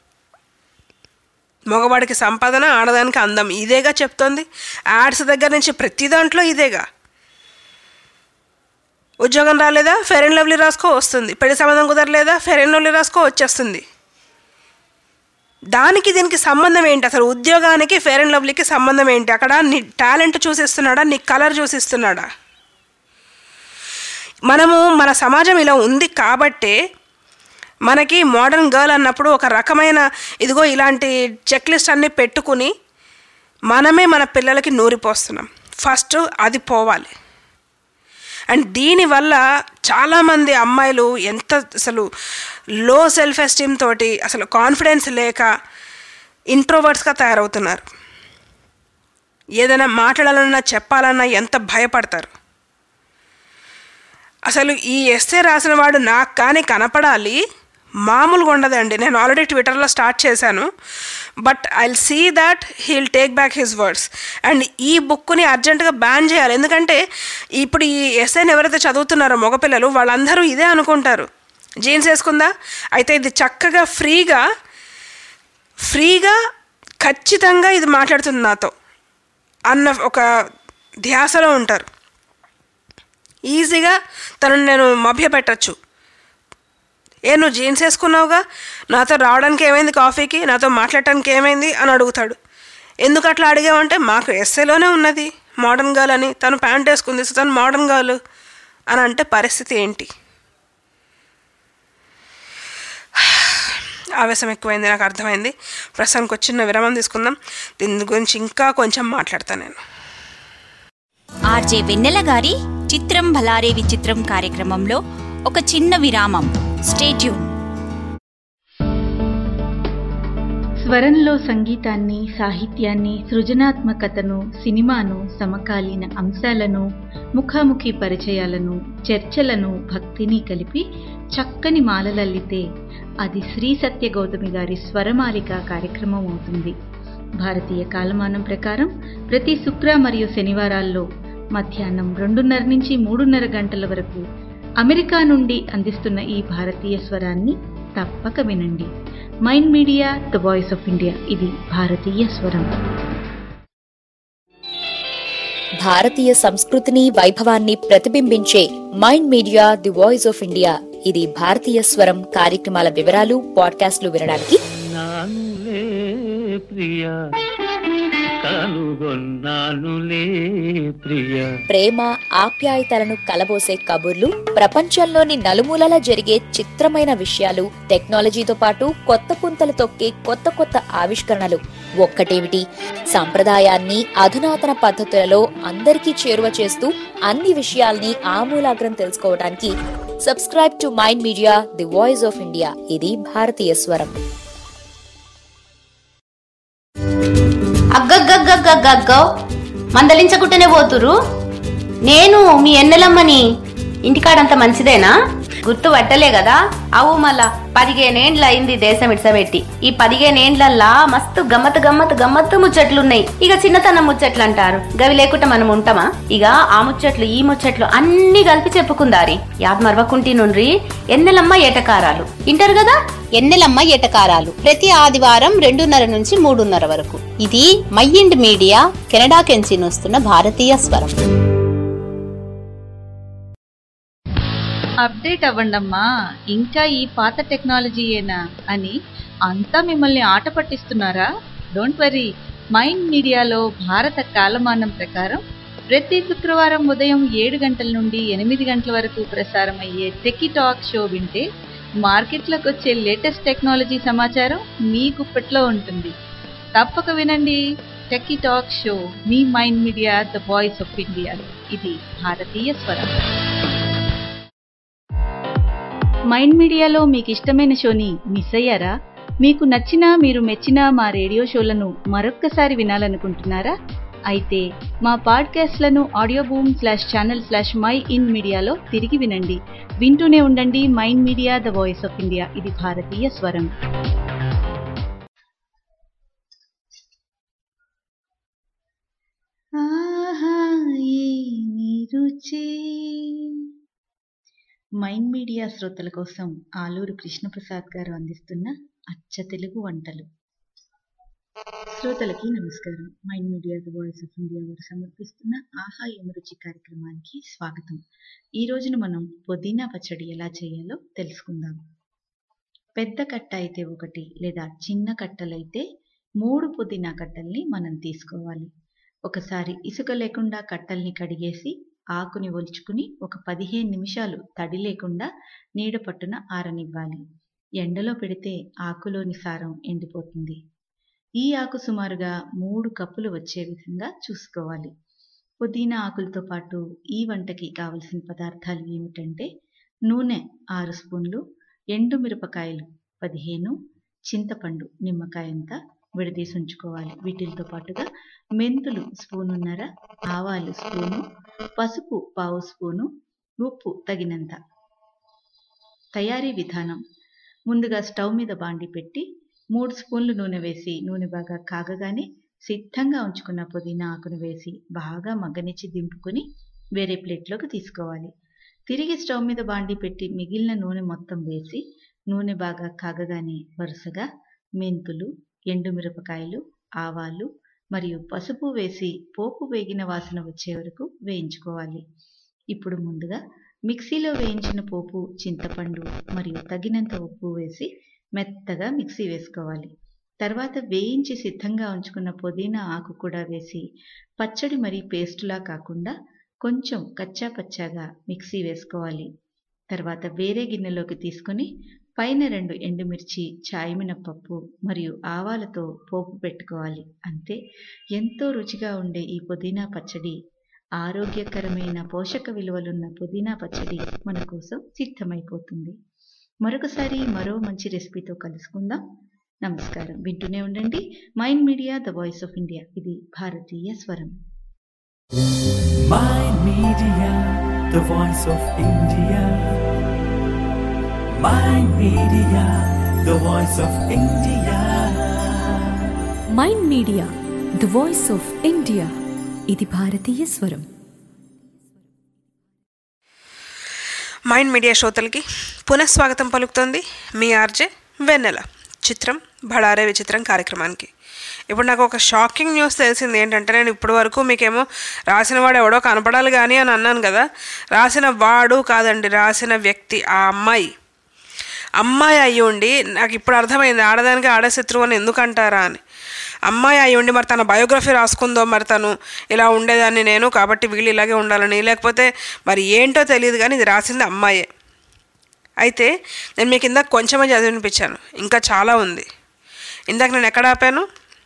మగవాడికి సంపాదన ఆడదానికి అందం ఇదేగా చెప్తోంది యాడ్స్ దగ్గర నుంచి ప్రతి దాంట్లో ఇదేగా ఉద్యోగం రాలేదా ఫెయిర్ అండ్ లవ్లీ రాసుకో వస్తుంది పెళ్లి సంబంధం కుదరలేదా ఫెయిర్ అండ్ లవ్లీ రాసుకో వచ్చేస్తుంది దానికి దీనికి సంబంధం ఏంటి అసలు ఉద్యోగానికి ఫెయిర్ అండ్ లవ్లీకి సంబంధం ఏంటి అక్కడ నీ టాలెంట్ చూసిస్తున్నాడా నీ కలర్ చూసిస్తున్నాడా మనము మన సమాజం ఇలా ఉంది కాబట్టే మనకి మోడర్న్ గర్ల్ అన్నప్పుడు ఒక రకమైన ఇదిగో ఇలాంటి చెక్ లిస్ట్ అన్నీ పెట్టుకుని మనమే మన పిల్లలకి నూరిపోస్తున్నాం ఫస్ట్ అది పోవాలి అండ్ దీనివల్ల చాలామంది అమ్మాయిలు ఎంత అసలు లో సెల్ఫ్ ఎస్టీమ్ తోటి అసలు కాన్ఫిడెన్స్ లేక ఇంట్రోవర్ట్స్గా తయారవుతున్నారు ఏదైనా మాట్లాడాలన్నా చెప్పాలన్నా ఎంత భయపడతారు అసలు ఈ ఎస్సే రాసిన వాడు నాకు కానీ కనపడాలి మామూలుగా ఉండదండి నేను ఆల్రెడీ ట్విట్టర్లో స్టార్ట్ చేశాను but I see that he'll take back his words and ఈ బుక్ని అర్జెంటుగా బ్యాన్ చేయాలి ఎందుకంటే ఇప్పుడు ఈ ఎస్ఐని ఎవరైతే చదువుతున్నారో మగపిల్లలు వాళ్ళందరూ ఇదే అనుకుంటారు జీన్స్ వేసుకుందా అయితే ఇది చక్కగా ఫ్రీగా ఫ్రీగా ఖచ్చితంగా ఇది మాట్లాడుతుంది నాతో అన్న ఒక ధ్యాసలో ఉంటారు ఈజీగా తనను నేను మభ్యపెట్టచ్చు ఏ నువ్వు జీన్స్ వేసుకున్నావుగా నాతో రావడానికి ఏమైంది కాఫీకి నాతో మాట్లాడటానికి ఏమైంది అని అడుగుతాడు ఎందుకు అట్లా అడిగావంటే మాకు ఎస్ఏలోనే ఉన్నది మోడర్న్ గర్ల్ అని తను ప్యాంట్ వేసుకుంది సో తను మోడర్న్ గర్ల్ అని అంటే పరిస్థితి ఏంటి ఆవేశం ఎక్కువైంది నాకు అర్థమైంది ప్రస్తుతానికి ఒక చిన్న విరామం తీసుకుందాం దీని గురించి ఇంకా కొంచెం మాట్లాడతాను నేను ఆర్జే వెన్నెల గారి చిత్రం భలారే విచిత్రం కార్యక్రమంలో ఒక చిన్న విరామం స్టేట్యూన్ స్వరంలో సంగీతాన్ని సాహిత్యాన్ని సృజనాత్మకతను సినిమాను సమకాలీన అంశాలను ముఖాముఖి పరిచయాలను చర్చలను భక్తిని కలిపి చక్కని మాలలల్లితే అది శ్రీ సత్య గౌతమి గారి స్వరమాలిక కార్యక్రమం అవుతుంది భారతీయ కాలమానం ప్రకారం ప్రతి శుక్ర మరియు శనివారాల్లో మధ్యాహ్నం రెండున్నర నుంచి మూడున్నర గంటల వరకు అమెరికా నుండి అందిస్తున్న ఈ భారతీయ స్వరాన్ని తప్పక వినండి Mind media the voice of India ఇది భారతీయ స్వరం భారతీయ సంస్కృతిని వైభవాన్ని ప్రతిబింబించే Mind Media the voice of India ఇది భారతీయ స్వరం కార్యక్రమాల వివరాలు పాడ్కాస్ట్లు వినడానికి నానులే ప్రియ కనుగొన్నానులే ప్రియ ప్రేమ ఆప్యాయతలను కలబోసే కబుర్లు ప్రపంచంలోని నలుమూలల జరిగే చిత్రమైన విషయాలు టెక్నాలజీతో పాటు కొత్త పుంతలు తొక్కే కొత్త కొత్త ఆవిష్కరణలు ఒక్కటేమిటి సంప్రదాయాన్ని అధునాతన పద్ధతులలో అందరికీ చేరువ చేస్తూ అన్ని విషయాల్ని ఆమూలాగ్రం తెలుసుకోవడానికి subscribe to Mind Media the voice of India ఇది భారతీయ స్వరం అగ్గగ్గగ్గగ్గగ్గో మందలించకుంటేనే పోతురు నేను మీ ఎన్నెలమ్మని ఇంటికాడంత మంచిదేనా గుర్తు పట్టలే కదా అవు మళ్ళా పదిహేనేండ్ల అయింది దేశం ఇడ్సబెట్టి ఈ పదిహేనేండ్లల్లా మస్తు గమ్మత్ గమ్మత్ గమ్మత్తు ముచ్చట్లున్నాయి ఇక చిన్నతనం ముచ్చట్లు అంటారు గవి లేకుండా మనం ఉంటామా ఇక ఆ ముచ్చట్లు ఈ ముచ్చట్లు అన్ని కలిపి చెప్పుకుందారి యాద్ మరవకుంటి నుండ్రి ఎన్నెలమ్మ ఏటకారాలు ఇంటారు కదా ఎన్నెలమ్మ ఏటకారాలు ప్రతి ఆదివారం రెండున్నర నుంచి మూడున్నర వరకు ఇది మైండ్ మీడియా కెనడా కెంచి వస్తున్న భారతీయ స్వరం అప్డేట్ అవ్వండమ్మా ఇంకా ఈ పాత టెక్నాలజీయేనా అని అంతా మిమ్మల్ని ఆట పట్టిస్తున్నారా డోంట్ వరీ మైండ్ మీడియాలో భారత కాలమానం ప్రకారం ప్రతి శుక్రవారం ఉదయం ఏడు గంటల నుండి ఎనిమిది గంటల వరకు ప్రసారం అయ్యే టెకీ టాక్ షో వింటే మార్కెట్లోకి వచ్చే లేటెస్ట్ టెక్నాలజీ సమాచారం మీ గుప్పట్లో ఉంటుంది తప్పక వినండి టెకీ టాక్ షో మీ Mind media the voice of India ఇది భారతీయ స్వరం మైండ్ మీడియాలో మీకు ఇష్టమైన షోని మిస్ అయ్యారా మీకు నచ్చిన మీరు మెచ్చిన మా రేడియో షోలను మరొక్కసారి వినాలనుకుంటున్నారా అయితే మా పాడ్కాస్ట్లను Audioboom slash channel slash Mind మీడియాలో తిరిగి వినండి వింటూనే ఉండండి Mind media the voice of India ఇది భారతీయ స్వరం ఆహా ఏమి రుచి మైండ్ మీడియా శ్రోతల కోసం ఆలూరు కృష్ణప్రసాద్ గారు అందిస్తున్న అచ్చ తెలుగు వంటలు శ్రోతలకి నమస్కారం Mind Media the voice of India వారు సమర్పిస్తున్న ఆహా ఏమి రుచి కార్యక్రమానికి స్వాగతం ఈ రోజున మనం పుదీనా పచ్చడి ఎలా చేయాలో తెలుసుకుందాం పెద్ద కట్ట అయితే ఒకటి లేదా చిన్న కట్టలైతే మూడు పుదీనా కట్టల్ని మనం తీసుకోవాలి ఒకసారి ఇసుక లేకుండా కట్టల్ని కడిగేసి ఆకుని ఒలుచుకుని ఒక పదిహేను నిమిషాలు తడి లేకుండా నీడ పట్టున ఆరనివ్వాలి ఎండలో పెడితే ఆకులోని సారం ఎండిపోతుంది ఈ ఆకు సుమారుగా మూడు కప్పులు వచ్చే విధంగా చూసుకోవాలి పుదీనా ఆకులతో పాటు ఈ వంటకి కావలసిన పదార్థాలు ఏమిటంటే నూనె ఆరు స్పూన్లు ఎండు మిరపకాయలు పదిహేను చింతపండు నిమ్మకాయంత విడదీసి ఉంచుకోవాలి వీటితో పాటుగా మెంతులు స్పూనున్నర ఆవాలు స్పూను పసుపు పావు స్పూను ఉప్పు తగినంత తయారీ విధానం ముందుగా స్టవ్ మీద బాండి పెట్టి మూడు స్పూన్లు నూనె వేసి నూనె బాగా కాగగానే సిద్ధంగా ఉంచుకున్న పుదీనా ఆకును వేసి బాగా మగ్గనిచ్చి దింపుకొని వేరే ప్లేట్లోకి తీసుకోవాలి తిరిగి స్టవ్ మీద బాండి పెట్టి మిగిలిన నూనె మొత్తం వేసి నూనె బాగా కాగగానే వరుసగా మెంతులు ఎండుమిరపకాయలు ఆవాలు మరియు పసుపు వేసి పోపు వేగిన వాసన వచ్చే వరకు వేయించుకోవాలి ఇప్పుడు ముందుగా మిక్సీలో వేయించిన పోపు చింతపండు మరియు తగినంత ఉప్పు వేసి మెత్తగా మిక్సీ వేసుకోవాలి తర్వాత వేయించి సిద్ధంగా ఉంచుకున్న పుదీనా ఆకు కూడా వేసి పచ్చడి మరి పేస్టులా కాకుండా కొంచెం కచ్చా పచ్చాగా మిక్సీ వేసుకోవాలి తర్వాత వేరే గిన్నెలోకి తీసుకొని పైన రెండు ఎండుమిర్చి చాయమినపప్పు మరియు ఆవాలతో పోపు పెట్టుకోవాలి అంతే ఎంతో రుచిగా ఉండే ఈ పుదీనా పచ్చడి ఆరోగ్యకరమైన పోషక విలువలున్న పుదీనా పచ్చడి మన కోసం సిద్ధమైపోతుంది మరొకసారి మరో మంచి రెసిపీతో కలుసుకుందాం నమస్కారం వింటూనే ఉండండి Mind media the voice of India ఇది భారతీయ స్వరం Mind Media, the voice of India. Mind Media, the voice of India. Mind Media the voice of India ఇది భారతీయ స్వరం మైండ్ మీడియా శ్రోతలకి పునఃస్వాగతం పలుకుతోంది మీ ఆర్జే వెన్నెల చిత్రం బడారే విచిత్రం కార్యక్రమానికి ఇప్పుడు నాకు ఒక షాకింగ్ న్యూస్ తెలిసింది ఏంటంటే నేను ఇప్పటి వరకు మీకేమో రాసిన వాడు ఎవడో కనపడాలి కానీ అని అన్నాను కదా రాసిన వాడు కాదండి రాసిన వ్యక్తి ఆ అమ్మాయి అమ్మాయి అయ్యి ఉండి నాకు ఇప్పుడు అర్థమైంది ఆడదానికి ఆడ శత్రువు అని ఎందుకు అంటారా అని అమ్మాయి అయి ఉండి మరి తన బయోగ్రఫీ రాసుకుందో మరి తను ఇలా ఉండేదాన్ని నేను కాబట్టి వీళ్ళు ఇలాగే ఉండాలని లేకపోతే మరి ఏంటో తెలియదు కానీ ఇది రాసింది అమ్మాయే అయితే నేను మీకు ఇందాక కొంచెమే చదివి వినిపించాను ఇంకా చాలా ఉంది ఇందాక నేను ఎక్కడ ఆపాను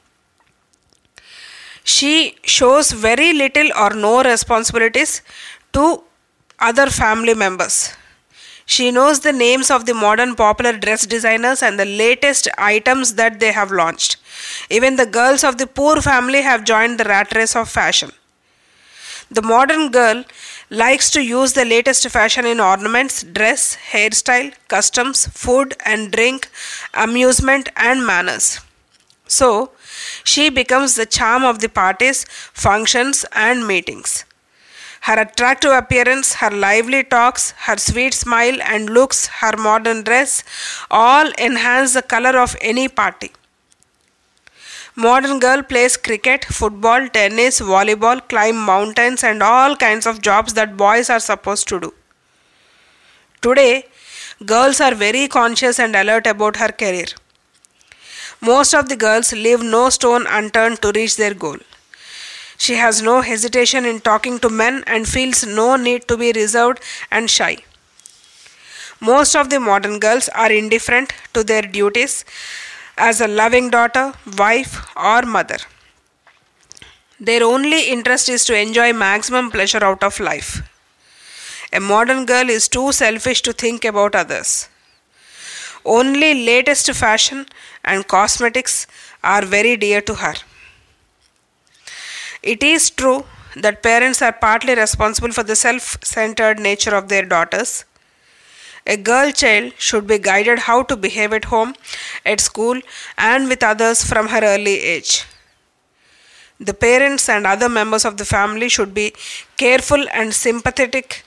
she shows very little or no responsibilities to other family members She knows the names of the modern popular dress designers and the latest items that they have launched. Even the girls of the poor family have joined the rat race of fashion. The modern girl likes to use the latest fashion in ornaments, dress, hairstyle, customs, food and drink, amusement, and manners. So, she becomes the charm of the parties, functions, and meetings. Her attractive appearance, her lively talks, her sweet smile and looks, her modern dress all enhance the color of any party. Modern girl plays cricket, football, tennis, volleyball, climb mountains and all kinds of jobs that boys are supposed to do. Today, girls are very conscious and alert about her career. Most of the girls leave no stone unturned to reach their goal. She has no hesitation in talking to men and feels no need to be reserved and shy. Most of the modern girls are indifferent to their duties as a loving daughter, wife, or mother. Their only interest is to enjoy maximum pleasure out of life. A modern girl is too selfish to think about others. Only latest fashion and cosmetics are very dear to her. It is true that parents are partly responsible for the self centered nature of their daughters. A girl child should be guided how to behave at home, at school, and with others from her early age. The parents and other members of the family should be careful and sympathetic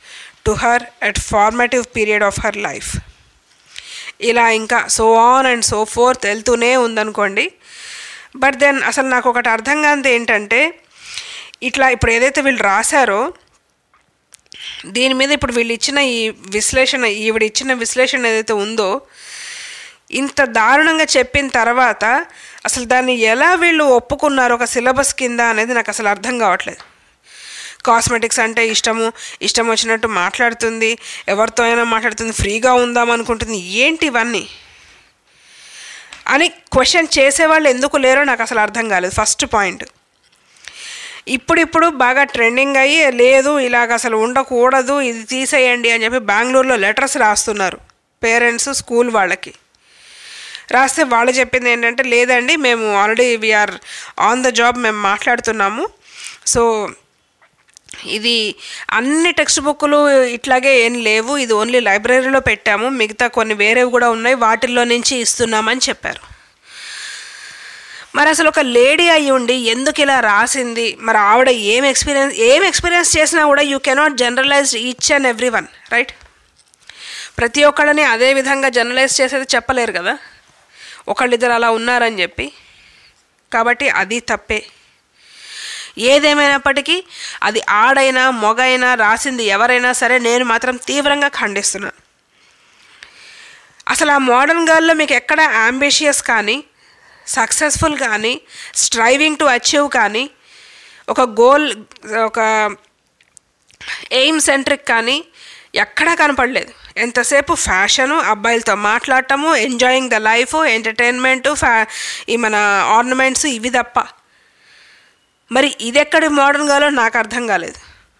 to her at formative period of her life ఇలా ఇంకా so on and so forth వెళ్తూనే ఉందనుకోండి but then అసలు నాకు ఒకటి అర్థం కానిది ఏంటంటే ఇట్లా ఇప్పుడు ఏదైతే వీళ్ళు రాశారో దీని మీద ఇప్పుడు వీళ్ళు ఇచ్చిన ఈ విశ్లేషణ ఈవిడ ఇచ్చిన విశ్లేషణ ఏదైతే ఉందో ఇంత దారుణంగా చెప్పిన తర్వాత అసలు దాన్ని ఎలా వీళ్ళు ఒప్పుకున్నారు ఒక సిలబస్ కింద అనేది నాకు అసలు అర్థం కావట్లేదు కాస్మెటిక్స్ అంటే ఇష్టము ఇష్టం వచ్చినట్టు మాట్లాడుతుంది ఎవరితో అయినా మాట్లాడుతుంది ఫ్రీగా ఉందాం అనుకుంటుంది ఏంటి ఇవన్నీ అని క్వశ్చన్ చేసేవాళ్ళు ఎందుకు లేరో నాకు అసలు అర్థం కాలేదు ఫస్ట్ పాయింట్ ఇప్పుడిప్పుడు బాగా ట్రెండింగ్ అయ్యి లేదు ఇలాగ అసలు ఉండకూడదు ఇది తీసేయండి అని చెప్పి బెంగళూరులో లెటర్స్ రాస్తున్నారు పేరెంట్స్ స్కూల్ వాళ్ళకి రాస్తే వాళ్ళు చెప్పింది ఏంటంటే లేదండి మేము already we are on the job మేము మాట్లాడుతున్నాము సో ఇది అన్ని టెక్స్ట్ బుక్లు ఇట్లాగే ఏం లేవు ఇది ఓన్లీ లైబ్రరీలో పెట్టాము మిగతా కొన్ని వేరేవి కూడా ఉన్నాయి వాటిల్లో నుంచి ఇస్తున్నామని చెప్పారు మరి అసలు ఒక లేడీ అయి ఉండి ఎందుకు ఇలా రాసింది మరి ఆవిడ ఏం ఎక్స్పీరియన్స్ ఏం ఎక్స్పీరియన్స్ చేసినా కూడా you cannot generalise each and every one right ప్రతి ఒక్కళ్ళని అదే విధంగా జనరలైజ్ చేసేది చెప్పలేరు కదా ఒకళ్ళిద్దరు అలా ఉన్నారని చెప్పి కాబట్టి అది తప్పే ఏదేమైనప్పటికీ అది ఆడైనా మొగైనా రాసింది ఎవరైనా సరే నేను మాత్రం తీవ్రంగా ఖండిస్తున్నాను అసలు ఆ మోడర్న్ గర్ల్లో మీకు ఎక్కడ అంబిషియస్ కానీ సక్సెస్ఫుల్ కానీ స్ట్రైవింగ్ టు అచీవ్ కానీ ఒక గోల్ ఒక ఎయిమ్ సెంట్రిక్ కానీ ఎక్కడా కనపడలేదు ఎంతసేపు ఫ్యాషను అబ్బాయిలతో మాట్లాడటము ఎంజాయింగ్ ద లైఫ్ ఎంటర్టైన్మెంట్ ఫ్యా ఈ మన ఆర్నమెంట్స్ ఇవి తప్ప మరి ఇది ఎక్కడి మోడర్న్ గాలో నాకు అర్థం కాలేదు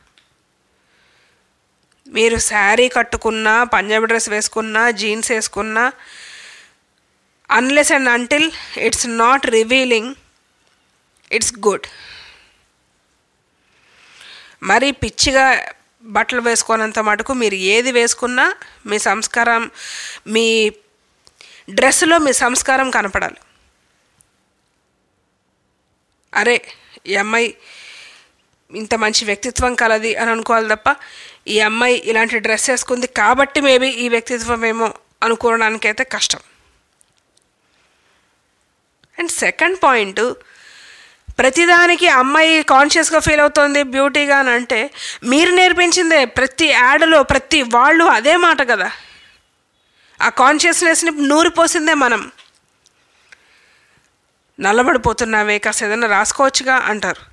మీరు శారీ కట్టుకున్నా పంజాబీ డ్రెస్ వేసుకున్నా జీన్స్ వేసుకున్నా unless and until it's not revealing it's good మరి పిచ్చిగా బట్టలు వేసుకోనంత మటుకు మీరు ఏది వేసుకున్నా మీ సంస్కారం మీ డ్రెస్సులో మీ సంస్కారం కనపడాలి అరే ఈ అమ్మాయి ఇంత మంచి వ్యక్తిత్వం కలది అని అనుకోవాలి తప్ప ఈ అమ్మాయి ఇలాంటి డ్రెస్ వేసుకుంది కాబట్టి మేబీ ఈ వ్యక్తిత్వం ఏమో అనుకోవడానికైతే కష్టం అండ్ సెకండ్ పాయింట్ ప్రతిదానికి అమ్మాయి కాన్షియస్గా ఫీల్ అవుతుంది బ్యూటీగా అని అంటే మీరు నేర్పించిందే ప్రతి యాడ్లో ప్రతి వాళ్ళు అదే మాట కదా ఆ కాన్షియస్నెస్ని నూరిపోసిందే మనం నల్లబడిపోతున్నావే కాస్త ఏదైనా రాసుకోవచ్చుగా అంటారు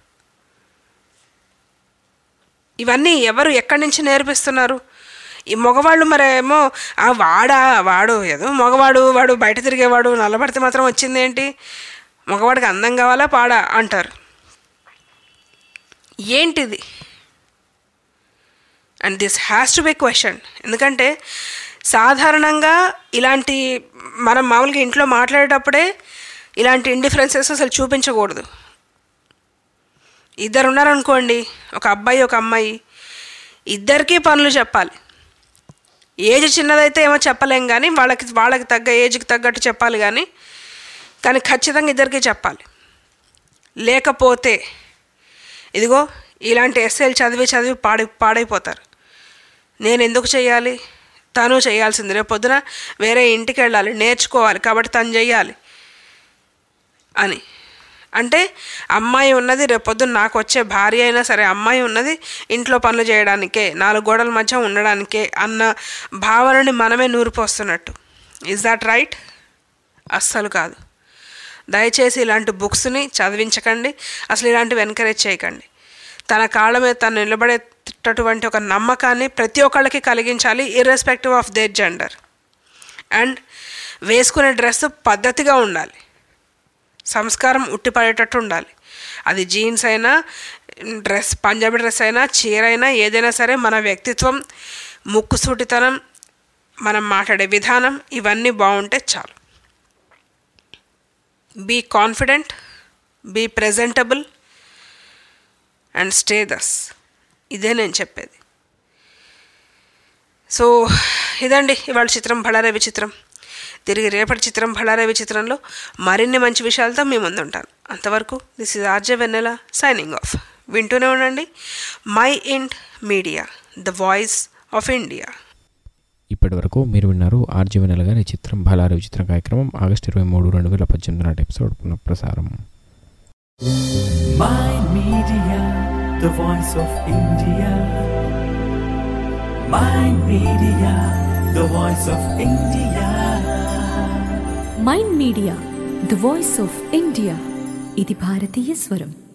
ఇవన్నీ ఎవరు ఎక్కడి నుంచి నేర్పిస్తున్నారు ఈ మగవాళ్ళు మరేమో ఆ వాడా వాడు ఏదో మగవాడు వాడు బయట తిరిగేవాడు నల్లబడితే మాత్రం వచ్చింది ఏంటి మగవాడికి అందం కావాలా పాడా అంటారు ఏంటిది and this has to be question ఎందుకంటే సాధారణంగా ఇలాంటి మనం మామూలుగా ఇంట్లో మాట్లాడేటప్పుడే ఇలాంటి ఇండిఫరెన్సెస్ అసలు చూపించకూడదు ఇద్దరు ఉన్నారనుకోండి ఒక అబ్బాయి ఒక అమ్మాయి ఇద్దరికీ పనులు చెప్పాలి ఏజ్ చిన్నదైతే ఏమో చెప్పలేం కానీ వాళ్ళకి వాళ్ళకి తగ్గ ఏజ్కి తగ్గట్టు చెప్పాలి కానీ కానీ ఖచ్చితంగా ఇద్దరికీ చెప్పాలి లేకపోతే ఇదిగో ఇలాంటి ఎస్ఏలు చదివి చదివి పాడై పాడైపోతారు నేను ఎందుకు చేయాలి తను చేయాల్సింది రేపు పొద్దున వేరే ఇంటికి వెళ్ళాలి నేర్చుకోవాలి కాబట్టి తను చెయ్యాలి అని అంటే అమ్మాయి ఉన్నది రేపొద్దున నాకు వచ్చే భార్య అయినా సరే అమ్మాయి ఉన్నది ఇంట్లో పనులు చేయడానికే నాలుగు గోడల మధ్య ఉండడానికే అన్న భావనని మనమే నూరిపోస్తున్నట్టు ఇస్ దాట్ రైట్ అస్సలు కాదు దయచేసి ఇలాంటి బుక్స్ని చదివించకండి అసలు ఇలాంటివి ఎంకరేజ్ చేయకండి తన కాళ్ళ మీద తను నిలబడేటటువంటి ఒక నమ్మకాన్ని ప్రతి ఒక్కళ్ళకి కలిగించాలి irrespective of their gender and వేసుకునే డ్రెస్ పద్ధతిగా ఉండాలి సంస్కారం ఉట్టిపడేటట్టు ఉండాలి అది జీన్స్ అయినా డ్రెస్ పంజాబీ డ్రెస్ అయినా చీర అయినా ఏదైనా సరే మన వ్యక్తిత్వం ముక్కుసూటితనం మనం మాట్లాడే విధానం ఇవన్నీ బాగుంటే చాలు be confident be presentable and stay thus ఇదే నేను చెప్పేది సో ఇదండి ఇవాళ చిత్రం బళారే విచిత్రం తిరిగి రేపటి చిత్రం బళారే విచిత్రంలో మరిన్ని మంచి విషయాలతో మీ ముందు ఉంటాను అంతవరకు this is RJ Vennela signing off వింటూనే ఉండండి Mind Media the voice of India ఇప్పటి వరకు మీరు విన్నారు ఆర్జీ వెనెల గారి చిత్రం బలారి విచిత్రం కార్యక్రమం ఆగస్టు ఇరవై మూడు రెండు వేల పద్దెనిమిది నాటి ఎపిసోడ్ పునఃప్రసారం Mind Media, the voice of India. Mind Media, the voice of India. Mind media the voice of India ఇది భారతీయ స్వరం